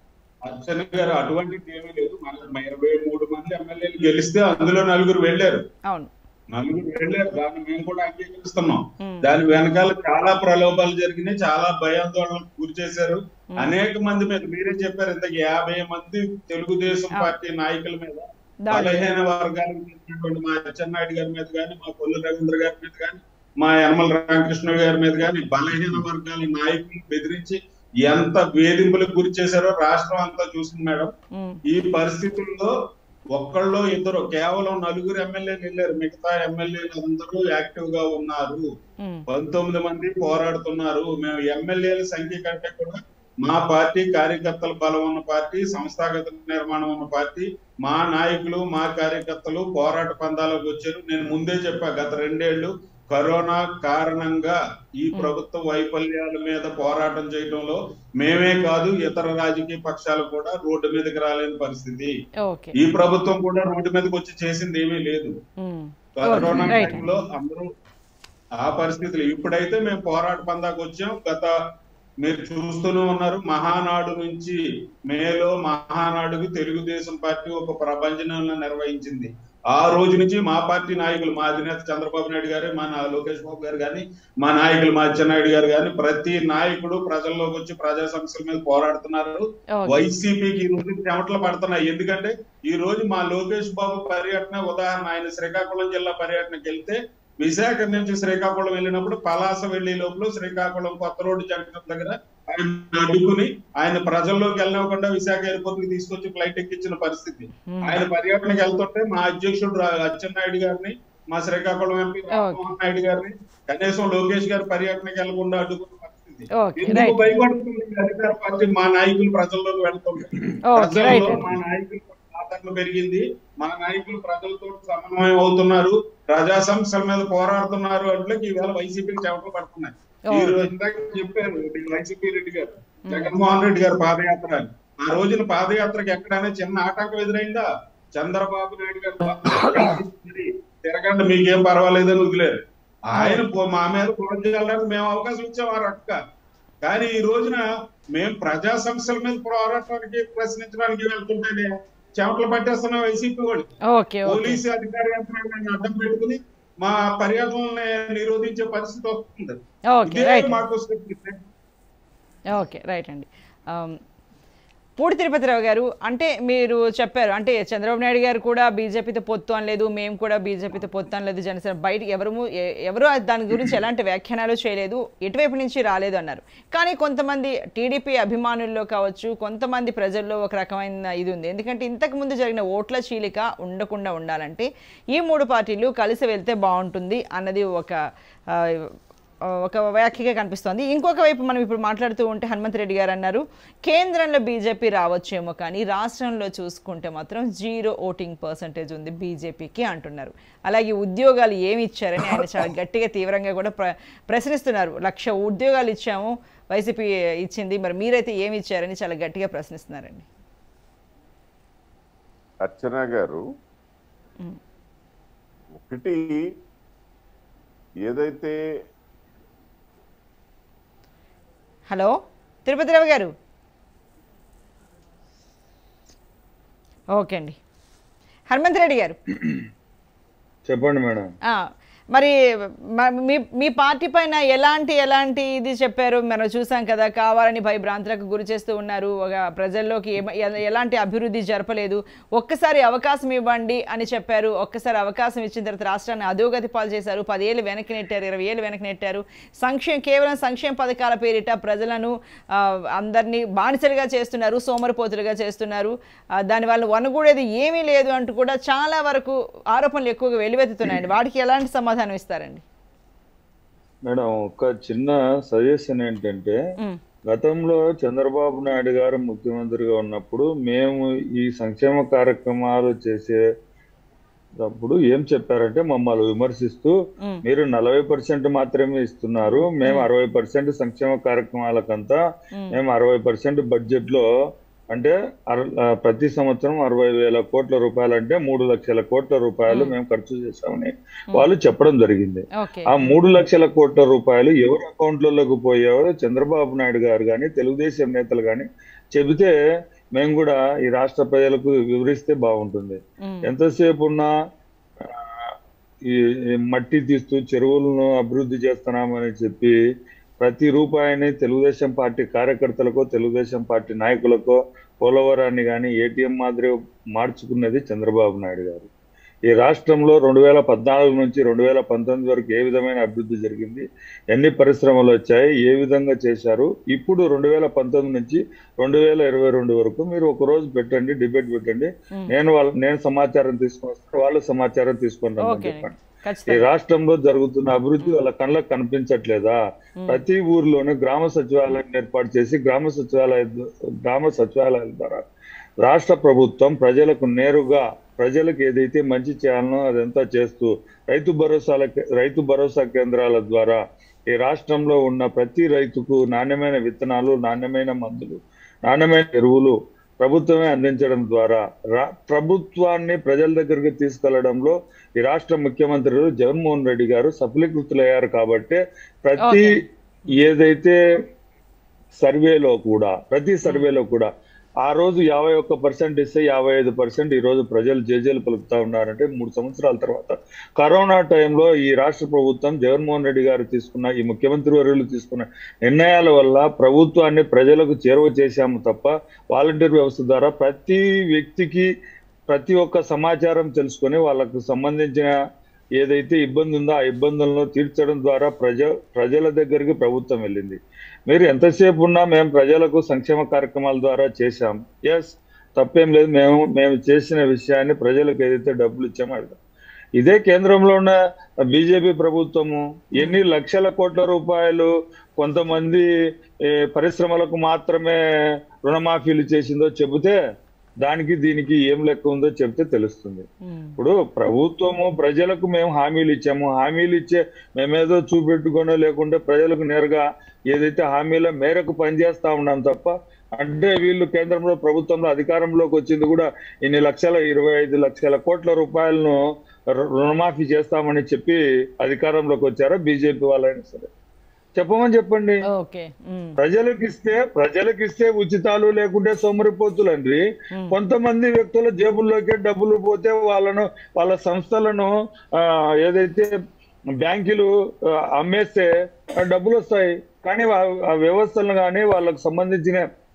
అర్చన గారు అటువంటిది ఏమీ లేదు మన ఇరవై మూడు మంది ఎమ్మెల్యేలు గెలిస్తే అందులో నలుగురు వెళ్ళారు అవును నలుగురు వెళ్ళారు దాన్ని మేము కూడా అంగీకరిస్తున్నాం Hmm. దాని వెనకాల చాలా ప్రలోభాలు జరిగినాయి చాలా భయాందోళనకు గురి చేశారు అనేక మంది మీద మీరే చెప్పారు ఇంత యాభై మంది తెలుగుదేశం Ah. పార్టీ నాయకుల మీద దాడి. బలహీన వర్గాలకు చెందినటువంటి మా అచ్చెన్నాయుడు గారి మీద కానీ మా కొల్లు రవీంద్ర గారి మీద కానీ మా యనమల రామకృష్ణ గారి మీద కానీ బలహీన వర్గాల నాయకులు బెదిరించి ఎంత వేధింపులకు గురి చేశారో రాష్ట్రం అంతా చూసింది మేడం ఉమ్, ఈ పరిస్థితుల్లో ఒక్కళ్ళు ఇద్దరు కేవలం నలుగురు ఎమ్మెల్యేలు వెళ్ళారు మిగతా ఎమ్మెల్యేలు అందరూ యాక్టివ్ గా ఉన్నారు ఉమ్, పంతొమ్మిది మంది పోరాడుతున్నారు మేము ఎమ్మెల్యేల సంఖ్య కంటే కూడా మా పార్టీ కార్యకర్తల బలం ఉన్న పార్టీ సంస్థాగత నిర్మాణం ఉన్న పార్టీ మా నాయకులు మా కార్యకర్తలు పోరాట పందాలకు వచ్చారు నేను ముందే చెప్పా గత రెండేళ్లు కరోనా కారణంగా ఈ ప్రభుత్వ వైఫల్యాల మీద పోరాటం చేయడంలో మేమే కాదు ఇతర రాజకీయ పక్షాలు కూడా రోడ్డు మీదకి రాలేని పరిస్థితి ఓకే ఈ ప్రభుత్వం కూడా రోడ్డు మీదకి వచ్చి చేసింది ఏమీ లేదు ఉమ్, కరోనా right. టైంలో అందరూ ఆ పరిస్థితులు ఇప్పుడైతే మేము పోరాట పందాకు వచ్చాం గత మీరు చూస్తూనే ఉన్నారు మహానాడు నుంచి మేలో మహానాడుకు తెలుగుదేశం పార్టీ ఒక ప్రభంజనంలో నిర్వహించింది ఆ రోజు నుంచి మా పార్టీ నాయకులు మా అధినేత చంద్రబాబు నాయుడు గారు మా నా- లోకేష్ బాబు గారు కానీ మా నాయకులు మా అచ్చెన్నాయుడు గారు కానీ ప్రతి నాయకుడు ప్రజల్లోకి వచ్చి ప్రజా సమస్యల మీద పోరాడుతున్నారు ఓకే వైసీపీకి ఈ రోజు చెమటలు పడుతున్నాయి ఎందుకంటే ఈ రోజు మా లోకేష్ బాబు పర్యటన ఉదాహరణ ఆయన శ్రీకాకుళం జిల్లా పర్యటనకి వెళ్తే విశాఖ నుంచి శ్రీకాకుళం వెళ్ళినప్పుడు పలాస వెళ్లే లోపల శ్రీకాకుళం కొత్త రోడ్డు జంక్షన్ దగ్గర ఆయన అడ్డుకుని ఆయన ప్రజల్లోకి వెళ్ళనివ్వకుండా విశాఖ ఎయిర్పోర్ట్ కి తీసుకొచ్చి ఫ్లైట్ ఎక్కించిన పరిస్థితి Hmm. ఆయన పర్యటనకి వెళ్తుంటే మా అధ్యక్షుడు రా- అచ్చెన్నాయుడు గారిని మా శ్రీకాకుళం ఎంపీ రామ్మోహన్ నాయుడు గారిని కనీసం లోకేష్ గారి పర్యటనకి వెళ్లకుండా అడ్డుకున్న పరిస్థితి ఓకే ఎందుకు రైట్ భయపడుతుంది ఈ అధికార పార్టీ మా నాయకులు ప్రజల్లోకి వెళ్తుంది ఓకే రైట్ ప్రజల్లో మా నాయకులు ఆదరణ పెరిగింది మా నాయకులు ప్రజలతో సమన్వయం అవుతున్నారు ప్రజా సమస్యల మీద పోరాడుతున్నారు అంటే ఈవేళ వైసీపీకి చెమటలు పడుతున్నాయి ఓ. ఈ రోజు ఇందాక చెప్పారు వైసీపీ రెడ్డి గారు జగన్మోహన్ రెడ్డి గారు పాదయాత్ర అని. ఆ రోజున పాదయాత్రకి ఎక్కడైనా చిన్న ఆటంకం ఎదురైందా చంద్రబాబు నాయుడు గారు పాదయాత్ర తిరగండి మీకేం పర్వాలేదని వదిలేరు ఆయన పో- మా మీద పోరాడడానికి మేము అవకాశం ఇచ్చాం ఆ రక్క కానీ ఈ రోజున మేము ప్రజా సమస్యల మీద పోరాటానికి ప్రశ్నించడానికి వెళ్తుంటేనే చెమటలు పట్టేస్తున్న వైసీపీ వాళ్ళు ఓకే ఓకే పోలీసు అధికార యంత్రాంగాన్ని అడ్డం పెట్టుకుని మా పర్యటనని నిరోధించే పరిస్థితి వస్తుంది ఓకే ఇదే రైట్ మాకు ఓకే రైట్ అండి ఆమ్, పూడి తిరుపతిరావు గారు అంటే మీరు చెప్పారు అంటే చంద్రబాబు నాయుడు గారు కూడా బీజేపీతో పొత్తు అనలేదు మేము కూడా బీజేపీతో పొత్తు అనలేదు జనసేన బయట ఎవరు ఎవరు దాని గురించి ఎలాంటి వ్యాఖ్యానాలు చేయలేదు ఎటువైపు నుంచి రాలేదు అన్నారు కానీ కొంతమంది టీడీపీ అభిమానుల్లో కావచ్చు కొంతమంది ప్రజల్లో ఒక రకమైన ఇది ఉంది ఎందుకంటే ఇంతకు ముందు జరిగిన ఓట్ల చీలిక ఉండకుండా ఉండాలంటే ఈ మూడు పార్టీలు కలిసి వెళ్తే బాగుంటుంది అన్నది ఒక ఆ, ఒక వ్యాఖ్యగా కనిపిస్తోంది ఇంకొక వైపు మనం ఇప్పుడు మాట్లాడుతూ ఉంటే హనుమంత్ రెడ్డి గారు అన్నారు కేంద్రంలో బీజేపీ రావచ్చేమో కానీ రాష్ట్రంలో చూసుకుంటే మాత్రం జీరో ఓటింగ్ పర్సంటేజ్ ఉంది బీజేపీకి అంటున్నారు అలాగే ఉద్యోగాలు ఏమి ఇచ్చారని ఆయన చాలా గట్టిగా తీవ్రంగా కూడా ప్ర ప్రశ్నిస్తున్నారు లక్ష ఉద్యోగాలు ఇచ్చాము వైసీపీ ఇచ్చింది మరి మీరైతే ఏమి ఇచ్చారని చాలా గట్టిగా ప్రశ్నిస్తున్నారండి అర్చన గారు ఒకటి ఏదైతే హలో తిరుపతిరావు గారు ఓకే అండి హనుమంత్ రెడ్డి గారు చెప్పండి మేడం ఆ, మరి మ- మీ మీ పార్టీ పైన ఎలాంటి ఎలాంటి ఇది చెప్పారు మనం చూసాం కదా కావాలని భయభ్రాంతులకు గురి చేస్తూ ఉన్నారు ఒక ప్రజల్లోకి ఏమ- ఎ- ఎలాంటి అభివృద్ధి జరపలేదు ఒక్కసారి అవకాశం ఇవ్వండి అని చెప్పారు ఒక్కసారి అవకాశం ఇచ్చిన తర్వాత రాష్ట్రాన్ని అధోగతి పాలు చేశారు పదేళ్ళు వెనక్కి నెట్టారు ఇరవై ఏళ్ళు వెనక్కి నెట్టారు సంక్షేమ కేవలం సంక్షేమ పథకాల పేరిట ప్రజలను ఆ, అందరినీ బానిసలుగా చేస్తున్నారు సోమరిపోతులుగా చేస్తున్నారు ఆ, దానివల్ల వనగూడేది ఏమీ లేదు అంటూ కూడా చాలా వరకు ఆరోపణలు ఎక్కువగా వెలువెత్తుతున్నాయండి వాటికి ఎలాంటి సమాధానం ఇస్తారండి మేడం ఒక చిన్న సజెషన్ ఏంటంటే ఉమ్, గతంలో చంద్రబాబు నాయుడు గారు ముఖ్యమంత్రిగా ఉన్నప్పుడు మేము ఈ సంక్షేమ కార్యక్రమాలు చేసేటప్పుడు ఏం చెప్పారంటే మమ్మల్ని విమర్శిస్తూ ఉమ్, మీరు నలభై పర్సెంట్ మాత్రమే ఇస్తున్నారు మేము అరవై పర్సెంట్ సంక్షేమ కార్యక్రమాలకంతా ఉమ్, మేము అరవై పర్సెంట్ బడ్జెట్ లో అంటే అర- ఆ, ప్రతి సంవత్సరం అరవై వేల కోట్ల రూపాయలు అంటే మూడు లక్షల కోట్ల రూపాయలు మేము ఖర్చు చేశామని వాళ్ళు చెప్పడం జరిగింది ఓకే ఆ మూడు లక్షల కోట్ల రూపాయలు ఎవరి అకౌంట్లలోకి పోయారో చంద్రబాబు నాయుడు గారు కానీ తెలుగుదేశం నేతలు కానీ చెబితే మేము కూడా ఈ రాష్ట్ర ప్రజలకు వివరిస్తే బాగుంటుంది ఉమ్, ఎంతసేపు ఉన్నా ఆ, ఈ ఈ మట్టి తీస్తూ చెరువులను అభివృద్ధి చేస్తున్నామని చెప్పి ప్రతి రూపాయిని తెలుగుదేశం పార్టీ కార్యకర్తలకో తెలుగుదేశం పార్టీ నాయకులకో పోలవరాన్ని కానీ ఏటీఎం మాదిరి మార్చుకున్నది చంద్రబాబు నాయుడు గారు ఈ రాష్ట్రంలో రెండు వేల పద్నాలుగు నుంచి రెండు వేల పంతొమ్మిది వరకు ఏ విధమైన అభివృద్ధి జరిగింది ఎన్ని పరిశ్రమలు వచ్చాయి ఏ విధంగా చేశారు ఇప్పుడు రెండు వేల పంతొమ్మిది నుంచి రెండు వేల ఇరవై రెండు వరకు మీరు ఒక రోజు పెట్టండి డిబేట్ పెట్టండి ఉమ్, నేను వాళ్ళ నేను సమాచారం తీసుకొని వస్తాను వాళ్ళు సమాచారం తీసుకొని రమ్మని ఓకే చెప్పండి ఈ ఖచ్చితంగా రాష్ట్రంలో జరుగుతున్న అభివృద్ధి వాళ్ళ కళ్ళకు కనిపించట్లేదా ప్రతి ఊర్లోనే గ్రామ సచివాలయం ఏర్పాటు చేసి గ్రామ సచివాలయ గ్రామ సచివాలయాల ద్వారా రాష్ట్ర ప్రభుత్వం ప్రజలకు నేరుగా ప్రజలకు ఏదైతే మంచి చేయాలనో అదంతా చేస్తూ రైతు భరోసాల రైతు భరోసా కేంద్రాల ద్వారా ఈ రాష్ట్రంలో ఉన్న ప్రతి రైతుకు నాణ్యమైన విత్తనాలు నాణ్యమైన మందులు నాణ్యమైన ఎరువులు ప్రభుత్వమే అందించడం ద్వారా రా- ప్రభుత్వాన్ని ప్రజల దగ్గరికి తీసుకెళ్లడంలో ఈ రాష్ట్ర ముఖ్యమంత్రులు జగన్మోహన్ రెడ్డి గారు సఫలీకృతులయ్యారు కాబట్టి ప్రతి Okay. ఏదైతే సర్వేలో కూడా ప్రతి సర్వేలో కూడా ఆ రోజు యాభై ఒక్క పర్సెంట్ ఇస్తే యాభై ఐదు పర్సెంట్ ఈ రోజు ప్రజలు జేజేలు పలుకుతా ఉన్నారంటే మూడు సంవత్సరాల తర్వాత కరోనా టైంలో ఈ రాష్ట్ర ప్రభుత్వం జగన్మోహన్ రెడ్డి గారు తీసుకున్న ఈ ముఖ్యమంత్రి వర్యులు తీసుకున్న నిర్ణయాల వల్ల ప్రభుత్వాన్ని ప్రజలకు చేరువ చేశాము తప్ప వాలంటీర్ వ్యవస్థ ద్వారా ప్రతి వ్యక్తికి ప్రతి ఒక్క సమాచారం తెలుసుకొని వాళ్ళకు సంబంధించిన ఏదైతే ఇబ్బంది ఉందో ఆ ఇబ్బందులను తీర్చడం ద్వారా ప్రజ ప్రజల దగ్గరికి ప్రభుత్వం వెళ్ళింది మీరు ఎంతసేపు ఉన్నా మేము ప్రజలకు సంక్షేమ కార్యక్రమాల ద్వారా చేశాం ఎస్ తప్పేం లేదు మేము మేము చేసిన విషయాన్ని ప్రజలకు ఏదైతే డబ్బులు ఇచ్చామో అడగం ఇదే కేంద్రంలో ఉన్న బీజేపీ ప్రభుత్వము ఎన్ని లక్షల కోట్ల రూపాయలు కొంతమంది ఏ, పరిశ్రమలకు మాత్రమే రుణమాఫీలు చేసిందో చెబితే దానికి దీనికి ఏం లెక్క ఉందో చెప్తే తెలుస్తుంది ఉమ్. ఇప్పుడు ప్రభుత్వము ప్రజలకు మేము హామీలు ఇచ్చాము హామీలు ఇచ్చే మేమేదో చూపెట్టుకునో లేకుంటే ప్రజలకు నేరుగా ఏదైతే హామీల మేరకు పనిచేస్తా ఉన్నాం తప్ప అంటే వీళ్ళు కేంద్రంలో ప్రభుత్వంలో అధికారంలోకి వచ్చింది కూడా ఇన్ని లక్షల ఇరవై ఐదు లక్షల కోట్ల రూపాయలను రు- రుణమాఫీ చేస్తామని చెప్పి అధికారంలోకి వచ్చారా బీజేపీ వాళ్ళైనా సరే చెప్పమని చెప్పండి ఓకే ఉమ్. ప్రజలకు ఇస్తే ప్రజలకు ఇస్తే ఉచితాలు లేకుంటే సోమరిపోతులండి కొంతమంది వ్యక్తుల జేబుల్లోకి డబ్బులు పోతే వాళ్ళను వాళ్ళ సంస్థలను ఆ, ఏదైతే బ్యాంకులు ఆ, అమ్మేస్తే ఆ డబ్బులు వస్తాయి కానీ వా- ఆ వ్యవస్థలను కానీ వాళ్ళకు సంబంధించిన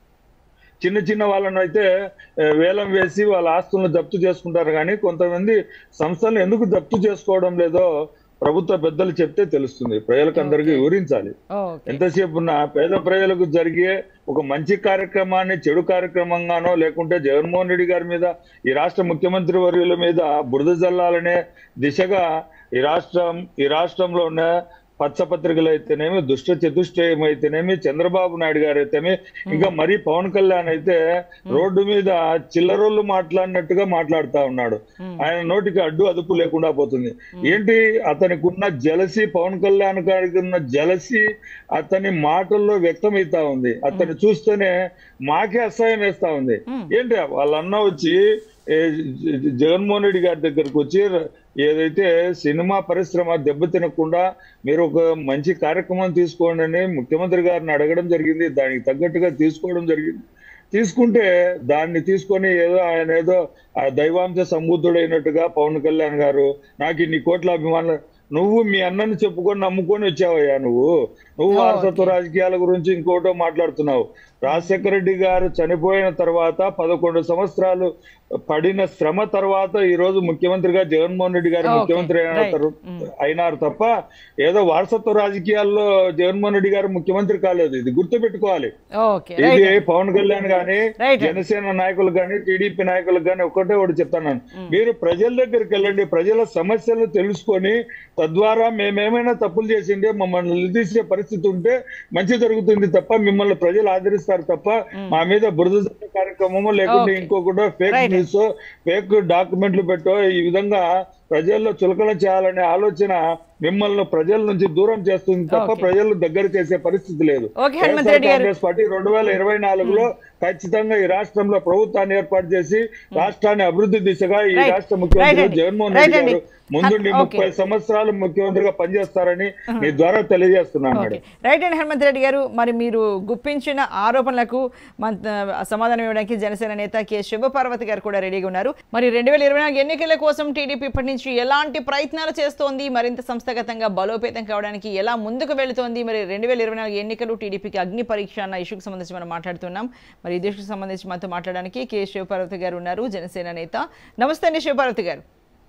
చిన్న చిన్న వాళ్ళను అయితే ఆ, వేలం వేసి వాళ్ళ ఆస్తులను జప్తు చేసుకుంటారు కానీ కొంతమంది సంస్థలను ఎందుకు జప్తు చేసుకోవడం లేదో ప్రభుత్వ పెద్దలు చెప్తే తెలుస్తుంది ప్రజలకు అందరికీ వివరించాలి ఓకే ఎంతసేపు ఉన్న పేద ప్రజలకు జరిగే ఒక మంచి కార్యక్రమాన్ని చెడు కార్యక్రమంగానో లేకుంటే జగన్మోహన్ రెడ్డి గారి మీద ఈ రాష్ట్ర ముఖ్యమంత్రి వర్యుల మీద బురద జల్లాలనే దిశగా ఈ రాష్ట్రం ఈ రాష్ట్రంలో ఉన్న పచ్చపత్రికలు అయితేనేమి దుష్ట చతుష్టయం అయితేనేమి చంద్రబాబు నాయుడు గారు అయితేనేమి ఇంకా మరీ పవన్ కళ్యాణ్ అయితే రోడ్డు మీద చిల్లరోళ్ళు మాట్లాడినట్టుగా మాట్లాడుతా ఉన్నాడు ఆయన నోటికి అడ్డు అదుపు లేకుండా పోతుంది ఏంటి అతనికి ఉన్న జలసి పవన్ కళ్యాణ్ గారికి ఉన్న జలసి అతని మాటల్లో వ్యక్తమైతా ఉంది అతను చూస్తేనే మాకే అసహ్యం వేస్తా ఉంది ఏంటి వాళ్ళ అన్న వచ్చి ఏ, జ- జ- జగన్మోహన్ రెడ్డి గారి దగ్గరకు వచ్చి ర- ఏదైతే సినిమా పరిశ్రమ దెబ్బతినకుండా మీరు ఒక మంచి కార్యక్రమం తీసుకోండి అని ముఖ్యమంత్రి గారిని అడగడం జరిగింది దానికి తగ్గట్టుగా తీసుకోవడం జరిగింది తీసుకుంటే దాన్ని తీసుకొని ఏదో ఆయన ఏదో ఆ దైవాంశ సంబుద్ధుడైనట్టుగా పవన్ కళ్యాణ్ గారు నాకు ఇన్ని కోట్ల అభిమానులు నువ్వు మీ అన్నని చెప్పుకొని నమ్ముకొని వచ్చావయ్యా నువ్వు నువ్వు వారసత్వ రాజకీయాల గురించి ఇంకోటో మాట్లాడుతున్నావు రాజశేఖర రెడ్డి గారు చనిపోయిన తర్వాత పదకొండు సంవత్సరాలు పడిన శ్రమ తర్వాత ఈ రోజు ముఖ్యమంత్రిగా జగన్మోహన్ రెడ్డి గారు Okay, ముఖ్యమంత్రి అయిన right. తర్వా- అయినారు తప్ప ఏదో వారసత్వ రాజకీయాల్లో జగన్మోహన్ రెడ్డి గారు ముఖ్యమంత్రి కాలేదు ఇది గుర్తు పెట్టుకోవాలి ఓకే ఇది రైట్ పవన్ కళ్యాణ్ గాని Right. జనసేన నాయకులు గాని టీడీపీ నాయకులకు గాని ఒకటే ఒకటి చెప్తాను మీరు ప్రజల దగ్గరికి వెళ్ళండి ప్రజల సమస్యలను తెలుసుకొని తద్వారా మేమేమైనా తప్పులు చేసిండే మమ్మల్ని నిలదీసే పరిస్థితి ఉంటే మంచి జరుగుతుంది తప్ప మిమ్మల్ని ప్రజలు ఆదరిస్తారు తప్ప మా మీద బురద జల్లే కార్యక్రమమో లేకుంటే Okay. ఇంకొకటో ఫేక్ Right. న్యూస్ ఫేక్ డాక్యుమెంట్లు పెట్టో ఈ విధంగా ప్రజల్లో చులకన చేయాలనే ఆలోచన మిమ్మల్ని ప్రజల నుంచి దూరం చేస్తుంది తప్ప Okay. ప్రజలు దగ్గర చేసే పరిస్థితి లేదు Okay, హనుమంత్ రెడ్డి గారు. కాంగ్రెస్ పార్టీ రెండు వేల ఇరవై నాలుగులో ఖచ్చితంగా ఈ రాష్ట్రంలో ప్రభుత్వాన్ని ఏర్పాటు చేసి రాష్ట్రాన్ని అభివృద్ధి దిశగా ఈ Right. రాష్ట్ర ముఖ్యమంత్రి Right అండి. జగన్మోహన్ Right రెడ్డి అండి. గారు ముందుండి Okay. ముప్పై సంవత్సరాలు ముఖ్యమంత్రిగా పనిచేస్తారని మీ ద్వారా తెలియజేస్తున్నాను ఓకే మేడం రైట్ అండి హనుమంత్ రెడ్డి గారు మరి మీరు గుప్పించిన ఆరోపణలకు మన సమాధానం ఇవ్వడానికి జనసేన నేత కె శివపార్వతి గారు కూడా రెడీగా ఉన్నారు మరి రెండు వేల ఇరవై నాలుగు ఎన్నికల కోసం టీడీపీ ఇప్పటి నుంచి ఎలాంటి ప్రయత్నాలు చేస్తోంది మరింత సంస్థాగతంగా బలోపేతం కావడానికి ఎలా ముందుకు వెళుతోంది మరి రెండు వేల ఇరవై నాలుగు ఎన్నికలు టీడీపీకి అగ్ని పరీక్ష అన్న ఇష్యూకి సంబంధించి మనం మాట్లాడుతున్నాం మరి ఈ ఇష్యూకి సంబంధించి మనతో మాట్లాడడానికి కె శివపార్వతి గారు ఉన్నారు జనసేన నేత నమస్తే అండి శివపార్వతి గారు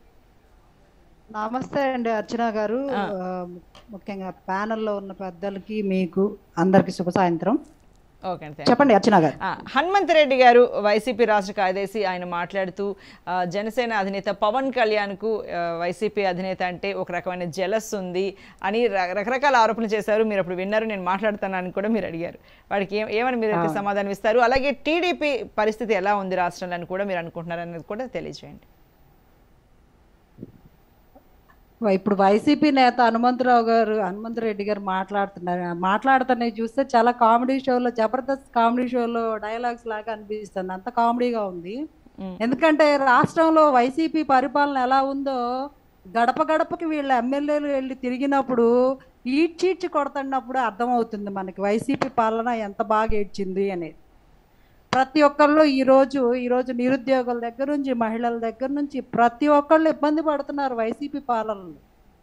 నమస్తే అండి అర్చన గారు ఆ, ముఖ్యంగా ప్యానెల్లో ఉన్న పెద్దలకి మీకు అందరికి శుభ సాయంత్రం ఓకే అండి చెప్పండి అర్చన గారు ఆ, హనుమంత్ రెడ్డి గారు వైసీపీ రాష్ట్ర కార్యదర్శి ఆయన మాట్లాడుతూ ఆ, జనసేన అధినేత పవన్ కళ్యాణ్కు ఆ, వైసీపీ అధినేత అంటే ఒక రకమైన జలస్ ఉంది అని ర- రకరకాల ఆరోపణలు చేశారు మీరు అప్పుడు విన్నారు నేను మాట్లాడుతానని కూడా మీరు అడిగారు వాడికి ఏ- ఏమని మీరు అయితే సమాధానం ఇస్తారు అలాగే టీడీపీ పరిస్థితి ఎలా ఉంది రాష్ట్రంలో అని కూడా మీరు అనుకుంటున్నారు అనేది కూడా తెలియజేయండి ఇప్పుడు వైసీపీ నేత హనుమంతరావు గారు హనుమంతరెడ్డి గారు మాట్లాడుతున్నారు మాట్లాడుతున్నవి చూస్తే చాలా కామెడీ షోలో జబర్దస్త్ కామెడీ షోలో డైలాగ్స్ లాగా అనిపిస్తుంది అంత కామెడీగా ఉంది మ్మ్. ఎందుకంటే రాష్ట్రంలో వైసీపీ పరిపాలన ఎలా ఉందో గడప గడపకి వీళ్ళ ఎమ్మెల్యేలు వెళ్ళి తిరిగినప్పుడు ఈడ్చీడ్చి కొడుతున్నప్పుడు అర్థమవుతుంది మనకి వైసీపీ పాలన ఎంత బాగా ఏడ్చింది అనేది ప్రతి ఒక్కళ్ళు ఈరోజు ఈరోజు నిరుద్యోగుల దగ్గర నుంచి మహిళల దగ్గర నుంచి ప్రతి ఒక్కళ్ళు ఇబ్బంది పడుతున్నారు వైసీపీ పాలనలో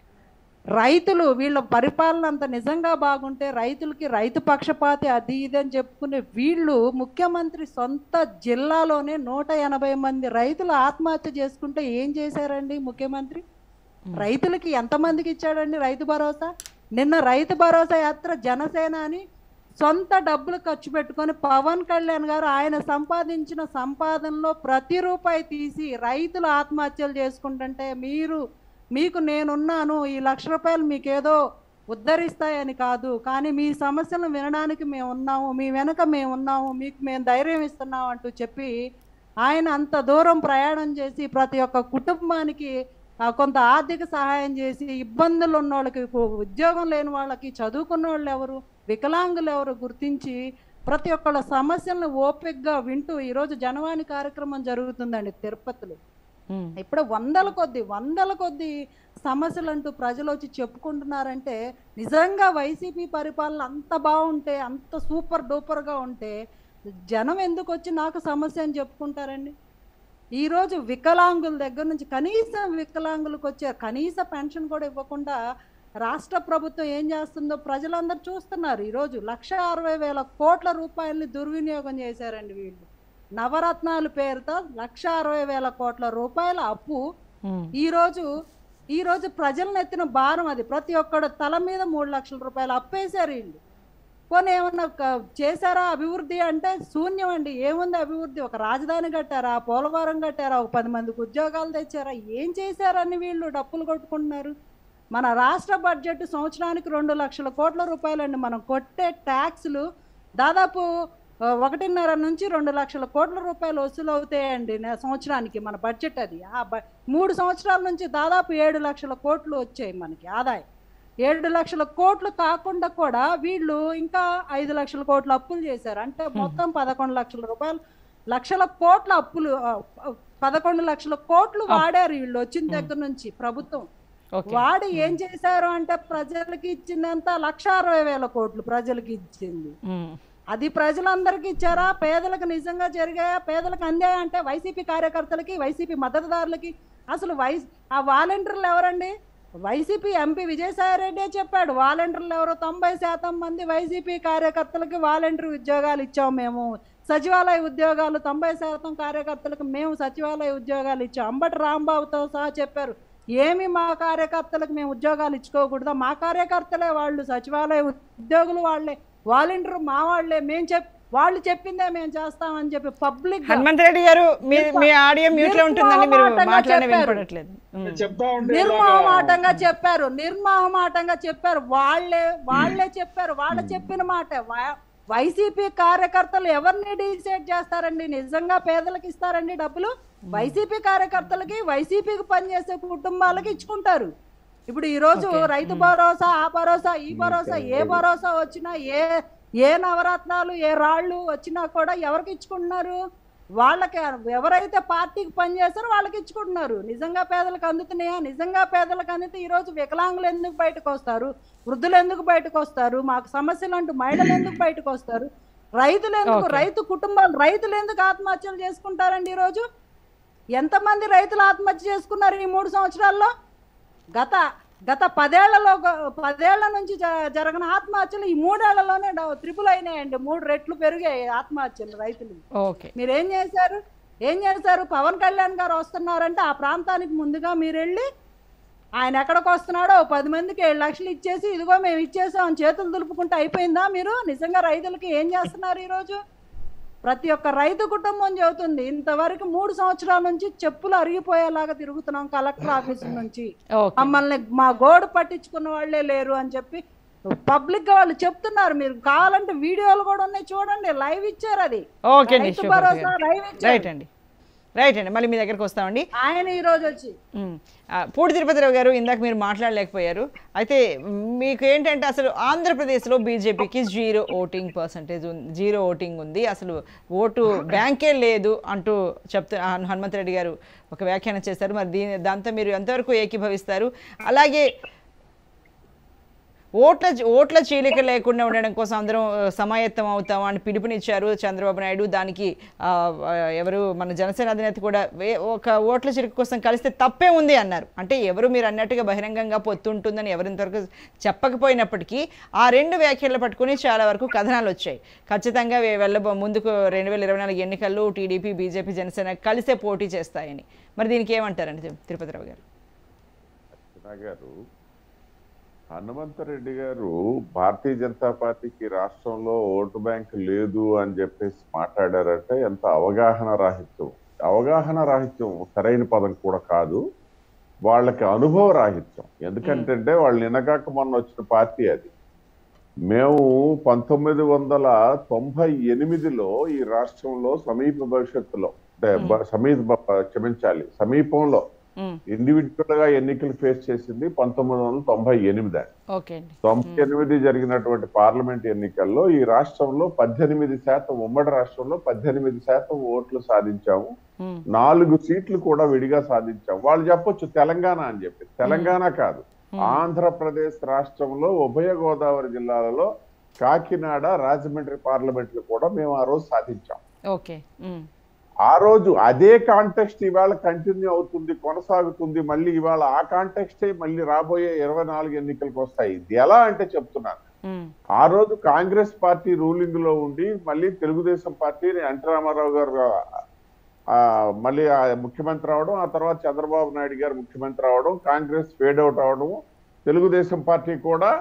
రైతులు వీళ్ళ పరిపాలన అంత నిజంగా బాగుంటే రైతులకి రైతు పక్షపాతి అది ఇది అని చెప్పుకునే వీళ్ళు ముఖ్యమంత్రి సొంత జిల్లాలోనే నూట ఎనభై మంది రైతులు ఆత్మహత్య చేసుకుంటే ఏం చేశారండి ముఖ్యమంత్రి రైతులకి ఎంతమందికి ఇచ్చాడండి రైతు భరోసా నిన్న రైతు భరోసా యాత్ర జనసేన అని సొంత డబ్బులు ఖర్చు పెట్టుకొని పవన్ కళ్యాణ్ గారు ఆయన సంపాదించిన సంపాదనలో ప్రతి రూపాయి తీసి రైతులు ఆత్మహత్యలు చేసుకుంటుంటే మీరు మీకు నేనున్నాను ఈ లక్ష రూపాయలు మీకేదో ఉద్ధరిస్తాయని కాదు కానీ మీ సమస్యలను వినడానికి మేము ఉన్నాము మీ వెనక మేము ఉన్నాము మీకు మేము ధైర్యం ఇస్తున్నాం అంటూ చెప్పి ఆయన అంత దూరం ప్రయాణం చేసి ప్రతి ఒక్క కుటుంబానికి ఆ, కొంత ఆర్థిక సహాయం చేసి ఇబ్బందులు ఉన్న వాళ్ళకి కు- ఉద్యోగం లేని వాళ్ళకి చదువుకున్న వాళ్ళు ఎవరు వికలాంగులు ఎవరు గుర్తించి ప్రతి ఒక్కళ్ళ సమస్యలను ఓపికగా వింటూ ఈరోజు జనవాణి కార్యక్రమం జరుగుతుందండి తిరుపతిలో మ్మ్. ఇప్పుడు వందల కొద్ది వందల కొద్ది సమస్యలు అంటూ ప్రజలు వచ్చి చెప్పుకుంటున్నారంటే నిజంగా వైసీపీ పరిపాలన అంత బాగుంటే అంత సూపర్ డూపర్గా ఉంటే జనం ఎందుకు వచ్చి నాకు సమస్య అని చెప్పుకుంటారండి ఈరోజు వికలాంగుల దగ్గర నుంచి కనీసం వికలాంగులకు వచ్చే కనీస పెన్షన్ కూడా ఇవ్వకుండా రాష్ట్ర ప్రభుత్వం ఏం చేస్తుందో ప్రజలందరూ చూస్తున్నారు ఈరోజు లక్ష అరవై వేల కోట్ల రూపాయలని దుర్వినియోగం చేశారండి వీళ్ళు నవరత్నాలు పేరుతో లక్ష అరవై వేల కోట్ల రూపాయల అప్పు మ్మ్. ఈరోజు ఈరోజు ప్రజలను ఎత్తిన భారం అది ప్రతి ఒక్కడు తల మీద మూడు లక్షల రూపాయలు అప్పేశారు వీళ్ళు పోనీ ఏమన్నా క- చేశారా అభివృద్ధి అంటే శూన్యం అండి ఏముంది అభివృద్ధి ఒక రాజధాని కట్టారా పోలవరం కట్టారా ఒక పది మందికి ఉద్యోగాలు తెచ్చారా ఏం చేశారని వీళ్ళు డప్పులు కొట్టుకుంటున్నారు మన రాష్ట్ర బడ్జెట్ సంవత్సరానికి రెండు లక్షల కోట్ల రూపాయలండి మనం కొట్టే ట్యాక్స్లు దాదాపు ఆ, ఒకటిన్నర నుంచి రెండు లక్షల కోట్ల రూపాయలు వసూలు అవుతాయండి నె- సంవత్సరానికి మన బడ్జెట్ అది ఆ బ- మూడు సంవత్సరాల నుంచి దాదాపు ఏడు లక్షల కోట్లు వచ్చాయి మనకి ఆదాయం ఏడు లక్షల కోట్లు కాకుండా కూడా వీళ్ళు ఇంకా ఐదు లక్షల కోట్ల అప్పులు చేశారు అంటే మొత్తం పదకొండు లక్షల రూపాయలు లక్షల కోట్ల అప్పులు ఆ, ఆ, పదకొండు లక్షల కోట్లు వాడారు వీళ్ళు వచ్చిన దగ్గర నుంచి ప్రభుత్వం ఓకే వాడు ఏం చేశారు అంటే ప్రజలకి ఇచ్చిందంత లక్ష అరవై వేల కోట్లు ప్రజలకి ఇచ్చింది మ్మ్. అది ప్రజలందరికీ ఇచ్చారా పేదలకు నిజంగా జరిగాయా పేదలకు అందాయా అంటే వైసీపీ కార్యకర్తలకి వైసీపీ మద్దతుదారులకి అసలు వై ఆ వాలంటీర్లు ఎవరండి వైసీపీ ఎంపీ విజయసాయిరెడ్డి చెప్పాడు వాలంటీర్లు ఎవరో తొంభై శాతం మంది వైసీపీ కార్యకర్తలకి వాలంటీర్ ఉద్యోగాలు ఇచ్చాం మేము సచివాలయ ఉద్యోగాలు తొంభై శాతం కార్యకర్తలకు మేము సచివాలయ ఉద్యోగాలు ఇచ్చాం అంబటి రాంబాబుతో సహా చెప్పారు ఏమి మా కార్యకర్తలకు మేము ఉద్యోగాలు ఇచ్చుకోకూడదా మా కార్యకర్తలే వాళ్ళు సచివాలయ ఉద్యోగులు వాళ్ళే వాలంటీర్ మా వాళ్ళే మేము చెప్ వాళ్ళు చెప్పిందే మేము చేస్తామని చెప్పి పబ్లిక్ హనుమంత్ రెడ్డి గారు మీ మీ ఆడియో మ్యూట్ లో ఉంటుందండి మీరు నిర్మమాటంగా మాట్లాడే చెప్పారు. వినపడట్లేదు మ్మ్. చెప్తా ఉంటే ఇలాగా- నిర్మోహమాటంగా చెప్పారు నిర్మోహమాటంగా చెప్పారు వాళ్ళే వాళ్ళే చెప్పారు వాళ్ళ చెప్పిన మాట వా- వైసీపీ కార్యకర్తలు ఎవరిని డిసైడ్ చేస్తారండి నిజంగా పేదలకు ఇస్తారండి డబ్బులు వైసీపీ కార్యకర్తలకి వైసీపీకి పనిచేసే కుటుంబాలకి ఇచ్చుకుంటారు ఇప్పుడు ఈ రోజు రైతు భరోసా ఆ భరోసా ఈ భరోసా ఏ భరోసా వచ్చినా ఏ ఏ నవరత్నాలు ఏ రాళ్ళు వచ్చినా కూడా ఎవరికి ఇచ్చుకుంటున్నారు వాళ్ళకి ఎవరైతే పార్టీకి పనిచేస్తారో వాళ్ళకి ఇచ్చుకుంటున్నారు నిజంగా పేదలకు అందుతున్నాయా నిజంగా పేదలకు అందితే ఈరోజు వికలాంగులు ఎందుకు బయటకు వస్తారు వృద్ధులు ఎందుకు బయటకు వస్తారు మాకు సమస్యలు అంటూ మహిళలు ఎందుకు బయటకు వస్తారు రైతులు ఎందుకు Okay. రైతు కుటుంబాలు రైతులు ఎందుకు ఆత్మహత్యలు చేసుకుంటారండి ఈరోజు ఎంతమంది రైతులు ఆత్మహత్య చేసుకున్నారు ఈ మూడు సంవత్సరాల్లో గత గత పదేళ్లలో గ- పదేళ్ల నుంచి జ- జరగని ఆత్మహత్యలు ఈ మూడేళ్లలోనే డ- త్రిపుల్ అయినాయండి మూడు రెట్లు పెరిగాయి ఆత్మహత్యలు రైతులు ఓకే మీరు ఏం చేశారు ఏం చేశారు పవన్ కళ్యాణ్ గారు వస్తున్నారంటే ఆ ప్రాంతానికి ముందుగా మీరు వెళ్ళి ఆయన ఎక్కడికి వస్తున్నాడో ఓ పది మందికి ఏడు లక్షలు ఇచ్చేసి ఇదిగో మేము ఇచ్చేసాం చేతులు దులుపుకుంటే అయిపోయిందా మీరు నిజంగా రైతులకి ఏం చేస్తున్నారు ఈరోజు ప్రతి ఒక్క రైతు కుటుంబం చెబుతుంది ఇంతవరకు మూడు సంవత్సరాల నుంచి చెప్పులు అరిగిపోయేలాగా తిరుగుతున్నాం కలెక్టర్ ఆఫీస్ నుంచి ఓకే మమ్మల్ని మా గోడు పట్టించుకున్న వాళ్ళే లేరు అని చెప్పి పబ్లిక్ గా వాళ్ళు చెప్తున్నారు మీరు కావాలంటే వీడియోలు కూడా ఉన్నాయి చూడండి లైవ్ ఇచ్చారు అది ఓకే అండి రైతు శివపార్వతి భరోసా గారు లైవ్ ఇచ్చారు రైట్ అండి రైట్ అండి మళ్ళీ మీ దగ్గరకు వస్తామండి ఆయన ఈ రోజు వచ్చి మ్మ్. ఆ, పూడి తిరుపతిరావు గారు ఇందాక మీరు మాట్లాడలేకపోయారు అయితే మీకు ఏంటంటే అసలు ఆంధ్రప్రదేశ్లో బీజేపీకి జీరో ఓటింగ్ పర్సంటేజ్ ఉంది జీరో ఓటింగ్ ఉంది అసలు ఓటు బ్యాంకే లేదు అంటూ చెప్తూ ఆ, హనుమంత్ రెడ్డి గారు ఒక వ్యాఖ్యానం చేశారు మరి దీని దాంతో మీరు ఎంతవరకు ఏకీభవిస్తారు అలాగే ఓట్ల ఓట్ల చీలిక లేకుండా ఉండడం కోసం అందరం ఆ, సమాయత్తం అవుతాం అని పిలుపునిచ్చారు చంద్రబాబు నాయుడు దానికి ఆ, ఆ, ఎవరు మన జనసేన అధినేత కూడా వే- ఒక ఓట్ల చీలిక కోసం కలిస్తే తప్పే ఉంది అన్నారు అంటే ఎవరు మీరు అన్నట్టుగా బహిరంగంగా పొత్తుంటుందని ఎవరింతవరకు చెప్పకపోయినప్పటికీ ఆ రెండు వ్యాఖ్యలు పట్టుకుని చాలా వరకు కథనాలు వచ్చాయి ఖచ్చితంగా వే- వెళ్ళబో ముందుకు రెండు వేల ఇరవై నాలుగు ఎన్నికల్లో టీడీపీ బీజేపీ జనసేన కలిసే పోటీ చేస్తాయని మరి దీనికి ఏమంటారండి తిరు- తిరుపతిరావు గారు కృష్ణ గారు హనుమంతరెడ్డి గారు భారతీయ జనతా పార్టీకి రాష్ట్రంలో ఓటు బ్యాంక్ లేదు అని చెప్పేసి మాట్లాడారంటే ఎంత అవగాహన రాహిత్యం అవగాహన రాహిత్యం సరైన పదం కూడా కాదు వాళ్ళకి అనుభవ రాహిత్యం ఎందుకంటే వాళ్ళు నిన్నగాక మొన్న వచ్చిన పార్టీ అది మేము పంతొమ్మిది వందల తొంభై ఎనిమిదిలో ఈ రాష్ట్రంలో సమీప భవిష్యత్తులో అంటే బ- సమీప క్షమించాలి సమీపంలో మ్మ్. ఇండివిజువల్ గా ఎన్నికలు ఫేస్ చేసింది పంతొమ్మిది వందల తొంభై ఎనిమిది అండి ఓకే అండి తొంభై ఎనిమిది జరిగినటువంటి పార్లమెంట్ ఎన్నికల్లో ఈ రాష్ట్రంలో పద్దెనిమిది శాతం ఉమ్మడి రాష్ట్రంలో పద్దెనిమిది శాతం ఓట్లు సాధించాము మ్మ్. నాలుగు సీట్లు కూడా విడిగా సాధించాం వాళ్ళు చెప్పొచ్చు తెలంగాణ అని చెప్పి తెలంగాణ కాదు ఆంధ్రప్రదేశ్ రాష్ట్రంలో ఉభయ గోదావరి జిల్లాలలో కాకినాడ రాజమండ్రి పార్లమెంట్లు కూడా మేము ఆ రోజు సాధించాం ఓకే మ్మ్. ఆ రోజు అదే కాంటెక్స్ట్ ఇవాళ కంటిన్యూ అవుతుంది కొనసాగుతుంది మళ్ళీ ఇవాళ ఆ కాంటెక్స్టే మళ్ళీ రాబోయే ఇరవై నాలుగు ఎన్నికలకు వస్తాయి ఇది ఎలా అంటే చెప్తున్నాను మ్మ్. ఆ రోజు కాంగ్రెస్ పార్టీ రూలింగ్ లో ఉండి మళ్ళీ తెలుగుదేశం పార్టీ ఎన్టీ రామారావు గారు ఆ, మళ్ళీ ఆ ముఖ్యమంత్రి అవడం ఆ తర్వాత చంద్రబాబు నాయుడు గారు ముఖ్యమంత్రి అవడం కాంగ్రెస్ ఫేడ్ అవుట్ అవడం తెలుగుదేశం పార్టీ కూడా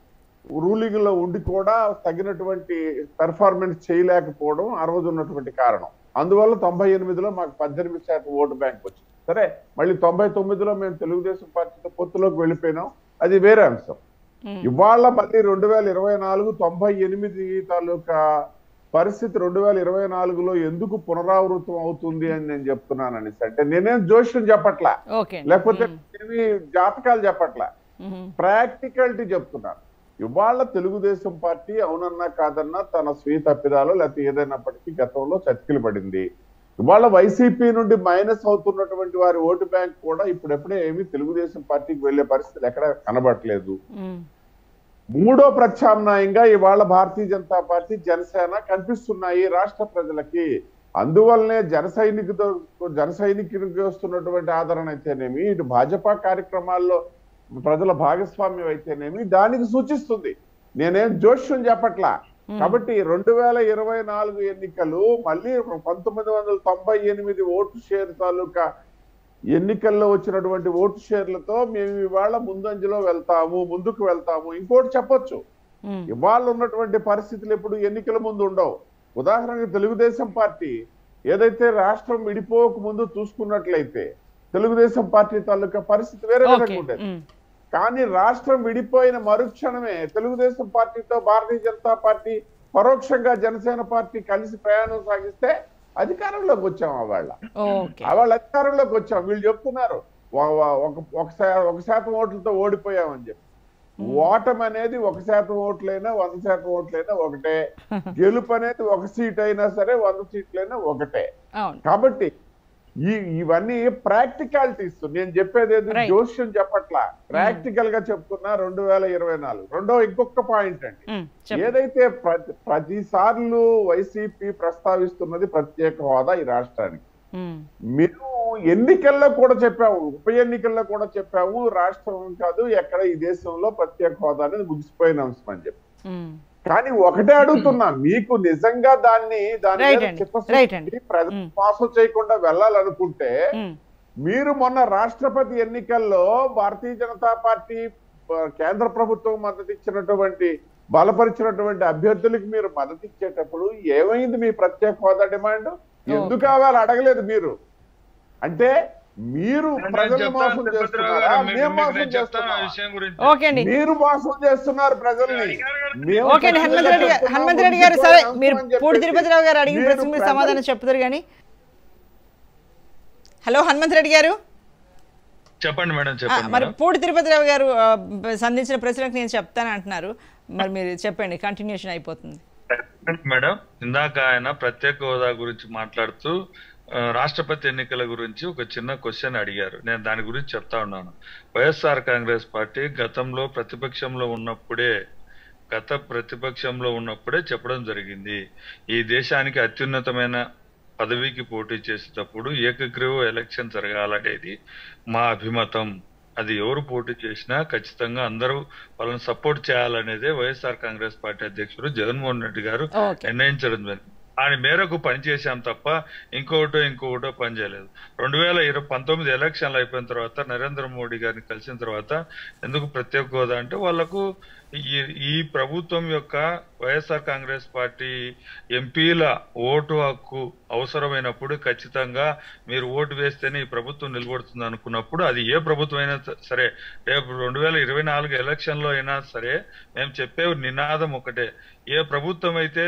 రూలింగ్ లో ఉండి కూడా తగినటువంటి పెర్ఫార్మెన్స్ చేయలేకపోవడం ఆ రోజు ఉన్నటువంటి కారణం అందువల్ల తొంభై ఎనిమిదిలో మాకు పద్దెనిమిది శాతం ఓటు బ్యాంక్ వచ్చింది సరే మళ్ళీ తొంభై తొమ్మిదిలో మేము తెలుగుదేశం పార్టీతో పొత్తులోకి వెళ్ళిపోయినాం అది వేరే అంశం మ్మ్. ఇవాళ మళ్ళీ రెండు వేల ఇరవై నాలుగు తొంభై ఎనిమిది తాలూకా పరిస్థితి రెండు వేల ఇరవై నాలుగులో ఎందుకు పునరావృతం అవుతుంది అని నేను చెప్తున్నాను అనేసి అంటే నేనేం జోష్యం చెప్పట్లా ఓకే అండి. లేకపోతే ఇవి జాతకాలు చెప్పట్లా మ్మ్. ప్రాక్టికాలిటీ చెప్తున్నాను ఇవాళ తెలుగుదేశం పార్టీ అవునన్నా కాదన్నా తన స్వీయ తప్పిదాలు లేకపోతే ఏదైనప్పటికీ గతంలో చతికిలు పడింది ఇవాళ వైసీపీ నుండి మైనస్ అవుతున్నటువంటి వారి ఓటు బ్యాంక్ కూడా ఇప్పుడెప్పుడే ఏమీ తెలుగుదేశం పార్టీకి వెళ్లే పరిస్థితులు ఎక్కడ కనబడట్లేదు మ్మ్. మూడో ప్రత్యామ్నాయంగా ఇవాళ భారతీయ జనతా పార్టీ జనసేన కనిపిస్తున్నాయి రాష్ట్ర ప్రజలకి అందువల్లనే జన సైనికుతో జన సైనికునికి వస్తున్నటువంటి ఆదరణ అయితేనేమి ఇటు భాజపా కార్యక్రమాల్లో ప్రజల భాగస్వామ్యం అయితేనేమి దానికి సూచిస్తుంది నేనేం జోష్యం చెప్పట్లా కాబట్టి రెండు వేల ఇరవై నాలుగు ఎన్నికలు మళ్ళీ పంతొమ్మిది వందల తొంభై ఎనిమిది ఓటు షేర్ తాలూకా ఎన్నికల్లో వచ్చినటువంటి ఓటు షేర్లతో మేము ఇవాళ ముందంజలో వెళ్తాము ముందుకు వెళ్తాము ఇంకోటి చెప్పొచ్చు మ్మ్. ఇవాళ ఉన్నటువంటి పరిస్థితులు ఇప్పుడు ఎన్నికల ముందు ఉండవు ఉదాహరణకు తెలుగుదేశం పార్టీ ఏదైతే రాష్ట్రం విడిపోక ముందు చూసుకున్నట్లయితే తెలుగుదేశం పార్టీ తాలూకా పరిస్థితి వేరే ఓకే విధంగా ఉండేది మ్మ్. కానీ రాష్ట్రం విడిపోయిన మరుక్షణమే తెలుగుదేశం పార్టీతో భారతీయ జనతా పార్టీ పరోక్షంగా జనసేన పార్టీ కలిసి ప్రయాణం సాగిస్తే అధికారంలోకి వచ్చాం వాళ్ళ ఓకే వాళ్ళ అధికారంలోకి వచ్చాం వీళ్ళు చెప్తున్నారు ఒక- ఒక- ఒక శా- ఒక శాతం ఓట్లతో ఓడిపోయామని చెప్పి ఓటమి అనేది ఒక శాతం ఓట్లైనా వంద శాతం ఓట్లైనా ఒకటే గెలుపు అనేది ఒక సీట్ అయినా సరే వంద సీట్లైనా ఒకటే అవును కాబట్టి ఈ ఇవన్నీ ప్రాక్టికాలిటీస్ నేను చెప్పేది ఏది Right. జోష్యం చెప్పట్లా ప్రాక్టికల్ గా చెప్తున్నా రెండు వేల ఇరవై నాలుగు రెండో ఇంకొక పాయింట్ అండి మ్మ్. చెప్పండి ఏదైతే ప్రతి ప్రతిసార్లు వైసీపీ ప్రస్తావిస్తున్నది ప్రత్యేక హోదా ఈ రాష్ట్రానికి మ్మ్. మేము ఎన్నికల్లో కూడా చెప్పాము ఉప ఎన్నికల్లో కూడా చెప్పాము రాష్ట్రం కాదు ఎక్కడ ఈ దేశంలో ప్రత్యేక హోదా అనేది ముగిసిపోయిన అంశం అని చెప్పి మ్మ్. కానీ ఒకటే అడుగుతున్నా మీకు నిజంగా దాన్ని దాని Right మీద అండి. చిత్తశుద్ధి Right అండి. ప్రజలు Mm. మోసం చేయకుండా వెళ్ళాలనుకుంటే మ్మ్. మీరు మొన్న రాష్ట్రపతి ఎన్నికల్లో భారతీయ జనతా పార్టీ ఆ, కేంద్ర ప్రభుత్వం మద్దతు ఇచ్చినటువంటి బలపరిచినటువంటి అభ్యర్థులకు మీరు మద్దతు ఇచ్చేటప్పుడు ఏమైంది మీ ప్రత్యేక హోదా డిమాండ్ ఎందుకు కావాలి అడగలేదు మీరు అంటే మీరు ప్రజలు మోసం చేస్తున్నారా మేము మోసం చేస్తున్నారా ఓకే అండి మీరు మోసం చేస్తున్నారు ప్రజల్ని మేము ఓకే అండి హనుమంత్ రెడ్డి గారు చెప్తున్నాము, హనుమంత్ రెడ్డి గారు సరే ముగిసిపోయే మీరు అంశం అని పూడి చెప్పేసి తిరుపతిరావు గారు అడిగిన మీరు ప్రశ్నకు మీరు ప్రజలు- సమాధానం చెప్తారు కానీ హలో హనుమంత్ రెడ్డి గారు చెప్పండి మేడం ఆ, చెప్పండి మరి మేడం పూడి తిరుపతిరావు గారు ఆ, సంధించిన ప్రశ్నలకు నేను చెప్తాను అంటున్నారు మరి మీరు చెప్పండి కంటిన్యూషన్ అయిపోతుంది మేడం ఇందాక ఆయన ప్రత్యేక హోదా గురించి మాట్లాడుతూ ఆ, రాష్ట్రపతి ఎన్నికల గురించి ఒక చిన్న క్వశ్చన్ అడిగారు నేను దాని గురించి చెప్తా ఉన్నాను వైఎస్ఆర్ కాంగ్రెస్ పార్టీ గతంలో ప్రతిపక్షంలో ఉన్నప్పుడే గత ప్రతిపక్షంలో ఉన్నప్పుడే చెప్పడం జరిగింది ఈ దేశానికి అత్యున్నతమైన పదవికి పోటీ చేసేటప్పుడు ఏకగ్రీవ ఎలక్షన్ జరగాలనేది మా అభిమతం అది ఎవరు పోటీ చేసినా ఖచ్చితంగా అందరూ వాళ్ళని సపోర్ట్ చేయాలనేదే వైఎస్ఆర్ కాంగ్రెస్ పార్టీ అధ్యక్షుడు జగన్మోహన్ రెడ్డి గారు ఓకే నిర్ణయించడం జరిగింది దాని మేరకు పనిచేశాం తప్ప ఇంకొకటో ఇంకొకటో పని చేయలేదు రెండు వేల ఇరవై పంతొమ్మిది ఎలక్షన్లు అయిపోయిన తర్వాత నరేంద్ర మోడీ గారిని కలిసిన తర్వాత ఎందుకు ప్రత్యేక హోదా అంటే వాళ్లకు ఈ ఈ ప్రభుత్వం యొక్క వైఎస్ఆర్ కాంగ్రెస్ పార్టీ ఎంపీల ఓటు హక్కు అవసరమైనప్పుడు ఖచ్చితంగా మీరు ఓటు వేస్తేనే ఈ ప్రభుత్వం నిలబడుతుంది అనుకున్నప్పుడు అది ఏ ప్రభుత్వం అయినా సరే రేపు రెండు వేల ఇరవై నాలుగు ఎలక్షన్ లో అయినా సరే మేము చెప్పే నినాదం ఒకటే ఏ ప్రభుత్వం అయితే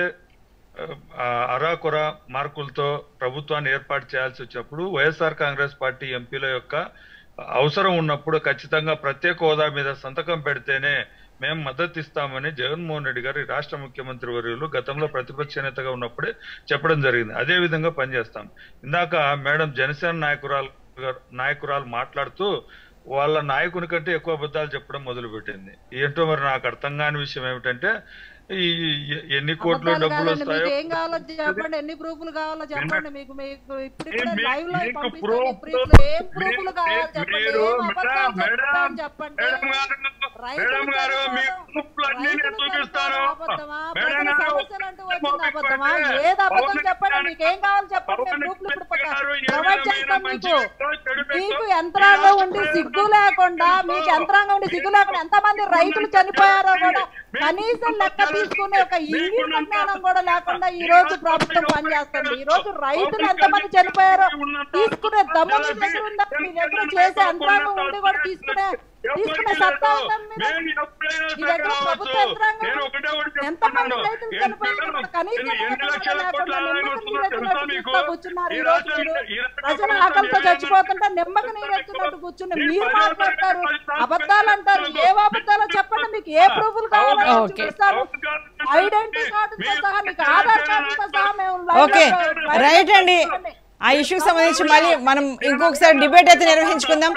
ఆ, అరాకొర మార్కులతో ప్రభుత్వాన్ని ఏర్పాటు చేయాల్సి వచ్చినప్పుడు వైఎస్ఆర్ కాంగ్రెస్ పార్టీ ఎంపీల యొక్క అవసరం ఉన్నప్పుడు ఖచ్చితంగా ప్రత్యేక హోదా మీద సంతకం పెడితేనే మేము మద్దతు ఇస్తామని జగన్మోహన్ రెడ్డి గారు ఈ రాష్ట్ర ముఖ్యమంత్రి వర్యులు గతంలో ప్రతిపక్ష నేతగా ఉన్నప్పుడే చెప్పడం జరిగింది అదే విధంగా పనిచేస్తాం ఇందాక మేడం జనసేన నాయకురాలు గారు- నాయకురాలు మాట్లాడుతూ వాళ్ళ నాయకుని కంటే ఎక్కువ అబద్ధాలు చెప్పడం మొదలు పెట్టింది ఏంటో మరి నాకు అర్థం కాని విషయం ఏమిటంటే ఈ ఈ- ఎన్ని కోట్లు అబద్ధాలు డబ్బులు కాదండి. మీకు వస్తాయో ఏం కావాలో చెప్పండి ఎన్ని ప్రూఫ్లు కావాలో చెప్పండి మీకు మీకు ఇప్పుడు కూడా మీ- లైవ్ లో మీకు పంపిస్తాను proof- ప్రూఫ్లు ఏం ప్రూఫ్లు మీరు- కావాలో చెప్పండి మీరు ఏం మేడం, అబద్ధాలు మేడం, చెప్తాను చెప్పండి మేడం గారు, రైతులు మేడం గారు, మీ చనిపోవడం- ప్రూఫ్లు అన్నీ నేను రైతులు చూపిస్తాను. చనిపోవడం అబద్ధమా? మేడం ప్రజల గారు, సమస్యలు అంటూ వచ్చింది పవన్ అబద్ధమా కళ్యాణ్ ఏది అబద్ధం పవన్ చెప్పండి కళ్యాణ్ మీకు ఏం కావాలో చెప్పండి పవన్ మేము ప్రూఫ్లు ఇప్పుడు కళ్యాణ్ గారు ఏ ప్రొవైడ్ విధమైన చేస్తాం మంచి మీకు వ్యక్తో, చెడు వ్యక్తో, మీకు ఈ యంత్రాంగం రాష్ట్ర ఉండి ప్రజలకు సిగ్గు లేకుండా మీకు యంత్రాంగం ఉండి సిగ్గు లేకుండా ఎంతమంది రైతులు చనిపోయారో కూడా కనీసం లెక్క తీసుకునే ఒక ఇంగిత జ్ఞానం కూడా లేకుండా ఈ రోజు ప్రభుత్వం పనిచేస్తుంది ఈ రోజు రైతులు ఎంతమంది చనిపోయారో తీసుకునే దమ్ము మీ దగ్గర ఉందా మీ దగ్గర చేసే యంత్రాంగం ఉండి కూడా తీసుకునే తీసుకునే సత్తా ఉందా మీ దగ్గర? నేను ఎప్పుడైనా మీ దగ్గర కావచ్చు. ప్రభుత్వ యంత్రాంగం నేను ఒకటే ఒకటి ఎంతమంది చెప్తున్నాను. రైతులు ఎన్ని చనిపోయారో పిల్లలు, కూడా కనీసం ఎన్ని- ఎన్ని లెక్క లక్షల లేకుండా కోట్ల ఆదాయం నిమ్మకు వస్తుందో నీరెత్తినట్టు తెలుసా మీకు? చూస్తూ కూర్చున్నారు ఈ ఈ రోజు రాష్ట్రం- మీరు ఈ రాష్ట్ర ప్రజల ప్రభుత్వం ఆకలితో ఏమైనా- చచ్చిపోతుంటే నిమ్మకు నీరెత్తినట్టు కూర్చుని ఈ మీరు ప్రజల మాట్లాడతారు పరిస్థితి అబద్ధాలు అంటారు ఏ అబద్ధాలో చెప్పండి మీకు ఏ ప్రూఫ్లు కావాలో నేను ఓకే. చూపిస్తాను ఐడెంటిటీ కార్డుతో సహా మీకు ఆధార్ కార్డుతో సహా మేము live ఓకే లో- live లో రైట్ అండి ఆ ఇష్యూకి సంబంధించి మళ్ళీ మనం ఇంకొకసారి డిబేట్ అయితే నిర్వహించుకుందాం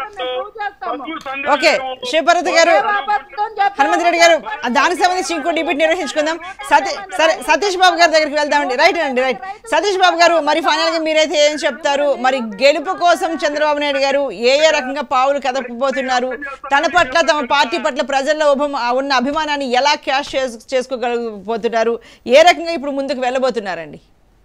ఓకే శివభరత్ గారు హనుమంత్ రెడ్డి గారు ఆ దానికి సంబంధించి ఇంకో డిబేట్ నిర్వహించుకుందాం సతీ సరే సతీష్ బాబు గారి దగ్గరికి వెళ్దామండి రైట్ అండి రైట్ సతీష్ బాబు గారు మరి ఫైనల్ గా మీరైతే ఏం చెప్తారు మరి గెలుపు కోసం చంద్రబాబు నాయుడు గారు ఏ ఏ రకంగా పావులు కదపబోతున్నారు తన పట్ల తమ పార్టీ పట్ల ప్రజల్లో ఉభం- ఉన్న అభిమానాన్ని ఎలా క్యాష్ చేసుకోగలిగిపోతున్నారు ఏ రకంగా ఇప్పుడు ముందుకు వెళ్ళబోతున్నారండి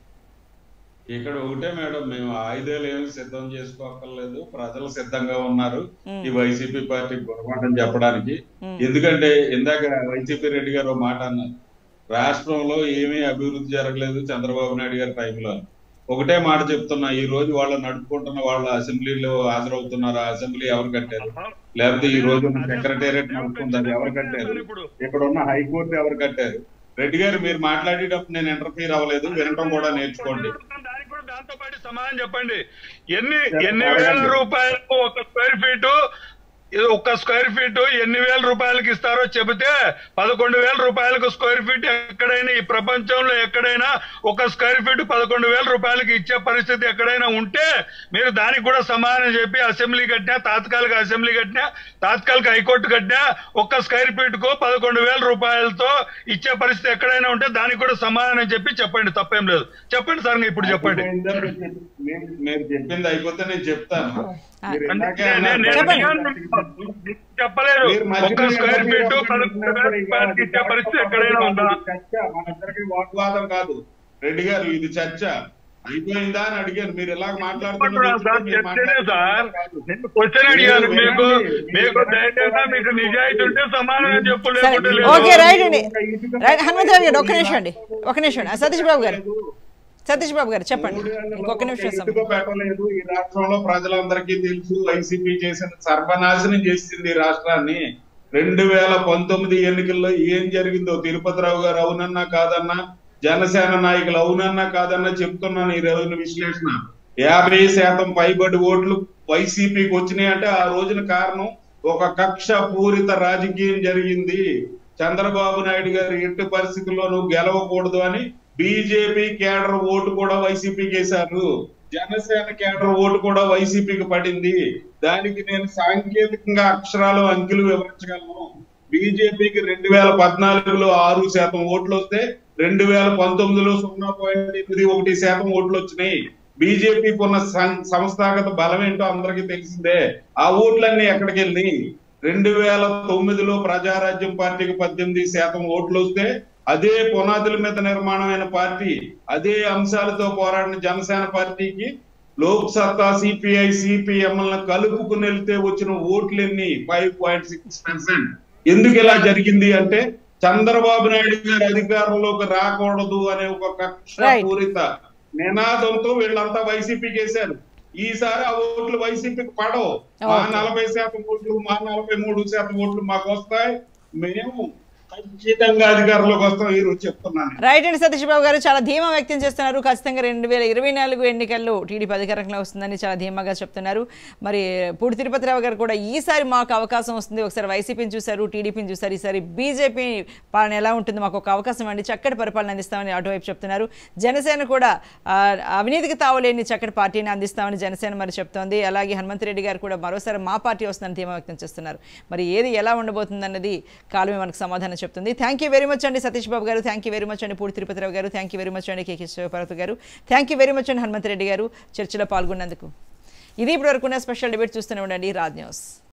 ఇక్కడ ఒకటే మేడం మేము ఆయుధాలు ఏమి సిద్ధం చేసుకోక్కర్లేదు ప్రజలు సిద్ధంగా ఉన్నారు ఈ వైసీపీ పార్టీ గుణపాఠం చెప్పడానికి ఎందుకంటే ఇందాక వైసీపీ రెడ్డి గారు ఒక మాట అన్నారు రాష్ట్రంలో ఏమీ అభివృద్ధి జరగలేదు చంద్రబాబు నాయుడు గారి టైంలో ఒకటే మాట చెప్తున్నా ఈ రోజు వాళ్ళు నడుపుకుంటున్న వాళ్ళ అసెంబ్లీలో హాజరవుతున్నారు ఆ అసెంబ్లీ ఎవరు కట్టారు లేకపోతే ఈ రోజు సెక్రటేరియట్ నడుపుకుంటారు ఎవరు కట్టారు ఇక్కడ ఉన్న హైకోర్టు ఎవరు కట్టారు రెడ్డి గారు మీరు మాట్లాడేటప్పుడు నేను ఇంటర్ఫీర్ అవ్వలేదు వినటం కూడా నేర్చుకోండి దానికి కూడా దాంతో పాటు సమాధానం చెప్పండి ఎన్ని ఎన్ని వేల రూపాయలకు ఒక స్క్వేర్ ఫీటు ఇది ఒక స్క్వేర్ ఫీట్ ఎన్ని వేల రూపాయలకి ఇస్తారో చెబితే పదకొండు వేల రూపాయలకు స్క్వేర్ ఫీట్ ఎక్కడైనా ఈ ప్రపంచంలో ఎక్కడైనా ఒక స్క్వేర్ ఫీట్ పదకొండు వేల రూపాయలకి ఇచ్చే పరిస్థితి ఎక్కడైనా ఉంటే మీరు దానికి కూడా సమాధానం చెప్పి అసెంబ్లీ కట్టినా తాత్కాలిక అసెంబ్లీ కట్టినా తాత్కాలిక హైకోర్టు కట్టినా ఒక్క స్క్వేర్ ఫీట్ కు పదకొండు వేల రూపాయలతో ఇచ్చే పరిస్థితి ఎక్కడైనా ఉంటే దానికి కూడా సమాధానం చెప్పి చెప్పండి తప్పేం లేదు చెప్పండి సార్ ఇప్పుడు చెప్పండి మీరు మీరు చెప్పింది అయిపోతే నేను చెప్తాను మీరు అంటే ఇందాకే నేను- అన్నారు. నేను చెప్పండి. అడిగాను, చెప్పలేదు మీరు మధ్యలో ఒక్క స్క్వేర్ ఫీట్ ఎవరు పదకొండు వేల రూపాయలకి ఇచ్చే పరిస్థితి ఎక్కడైనా ఉందా చర్చ మనందరికీ వాగ్వాదం కాదు రెడ్డి గారు ఇది చర్చ అయిపోయిందా అని అడిగారు మీరు ఇలా అనుకుంటున్నాను సార్ చర్చనే సార్ నేను క్వశ్చన్ అడిగాను మీకు మీకు ధైర్యంగా మీకు నిజాయితీ ఉంటే సమాధానం చెప్పు సరే లేకుంటే లేదు. ఓకే రైట్ అండి రైట్ హనుమంత్ రెడ్డి గారు ఒక్క నిమిషం అండి ఒక నిమిషం అండి. సతీష్ బాబు గారు సతీష్ బాబు గారు చెప్పండి ఇంకొక నిమిషం సమయం. ఎందుకు పెట్టలేదు ఈ రాష్ట్రంలో ప్రజలందరికీ తెలుసు వైసీపీ చేసిన సర్వనాశనం చేసింది ఈ రాష్ట్రాన్ని రెండు వేల పంతొమ్మిది ఎన్నికల్లో ఏం జరిగిందో తిరుపతిరావు గారు అవునన్నా కాదన్నా జనసేన నాయకులు అవునన్నా కాదన్నా చెప్తున్నాను ఈ రోజున విశ్లేషణ యాభై శాతం పైబడి ఓట్లు వైసీపీకి వచ్చినాయి అంటే ఆ రోజున కారణం ఒక కక్ష పూరిత రాజకీయం జరిగింది చంద్రబాబు నాయుడు గారు ఎట్టి పరిస్థితుల్లోనూ గెలవకూడదు అని బీజేపీ కేడర్ ఓటు కూడా వైసీపీకి వేశారు జనసేన కేడర్ ఓటు కూడా వైసీపీకి పడింది దానికి నేను సాంకేతికంగా అక్షరాలు అంకెలు వివరించగలను బీజేపీకి రెండు వేల పద్నాలుగులో ఆరు శాతం ఓట్లు వస్తే రెండు వేల పంతొమ్మిదిలో సున్నా పాయింట్ ఎనిమిది ఒకటి శాతం ఓట్లు వచ్చినాయి బీజేపీకి ఉన్న సం- సంస్థాగత బలం ఏంటో అందరికీ తెలిసిందే ఆ ఓట్లన్నీ ఎక్కడికి వెళ్ళి రెండు వేల తొమ్మిదిలో ప్రజారాజ్యం పార్టీకి పద్దెనిమిది శాతం ఓట్లు వస్తే అదే పునాదుల మీద నిర్మాణమైన పార్టీ అదే అంశాలతో పోరాడిన జనసేన పార్టీకి లోక్ సత్తా సిపిఐ సిపిఎం కలుపుకుని వెళ్తే వచ్చిన ఓట్లన్నీ ఫైవ్ పాయింట్ సిక్స్ పర్సెంట్ ఎందుకు ఇలా జరిగింది అంటే చంద్రబాబు నాయుడు గారు అధికారంలోకి రాకూడదు అనే ఒక కక్షపూరిత నినాదంతో వీళ్ళంతా వైసీపీకి వేశారు ఈసారి ఆ ఓట్లు వైసీపీకి పడవు మా Okay. నలభై శాతం ఓట్లు మా నలభై మూడు శాతం ఓట్లు మాకు వస్తాయి మేము ఖచ్చితంగా అధికారంలోకి వస్తాం ఈ రోజు చెప్తున్నాను రైట్ అండి సతీష్ బాబు గారు చాలా ధీమా వ్యక్తం చేస్తున్నారు ఖచ్చితంగా రెండు వేల ఇరవై నాలుగు ఎన్నికల్లో టీడీపీ అధికారంలో వస్తుందని చాలా ధీమాగా చెప్తున్నారు మరి పూడి తిరుపతిరావు గారు కూడా ఈసారి మాకు అవకాశం వస్తుంది ఒకసారి వైసీపీని చూశారు టీడీపీని చూశారు ఈసారి బీజేపీ పాలన ఎలా ఉంటుంది మాకు ఒక అవకాశం అండి చక్కటి పరిపాలన అందిస్తామని అటువైపు చెప్తున్నారు జనసేన కూడా ఆ, అవినీతికి తావలేని చక్కటి పార్టీని అందిస్తామని జనసేన మరి చెప్తోంది అలాగే హనుమంత్ రెడ్డి గారు కూడా మరోసారి మా పార్టీ వస్తుందని ధీమా వ్యక్తం చేస్తున్నారు మరి ఏది ఎలా ఉండబోతుంది అన్నది కాలమే మనకు సమాధానం చెప్తుంది థ్యాంక్ యూ వెరీ మచ్ అండి సతీష్ బాబు గారు థ్యాంక్ యూ వెరీ మచ్ అండి పూడి తిరుపతిరావు గారు థ్యాంక్ యూ వెరీ మచ్ అండి కేకే శివపార్వతి గారు థ్యాంక్ యూ వెరీ మచ్ అండి హనుమంత్ రెడ్డి గారు చర్చలో పాల్గొన్నందుకు ఇది ఇప్పటివరకు ఉన్న స్పెషల్ డిబేట్ చూస్తూనే ఉండండి రాజ్ న్యూస్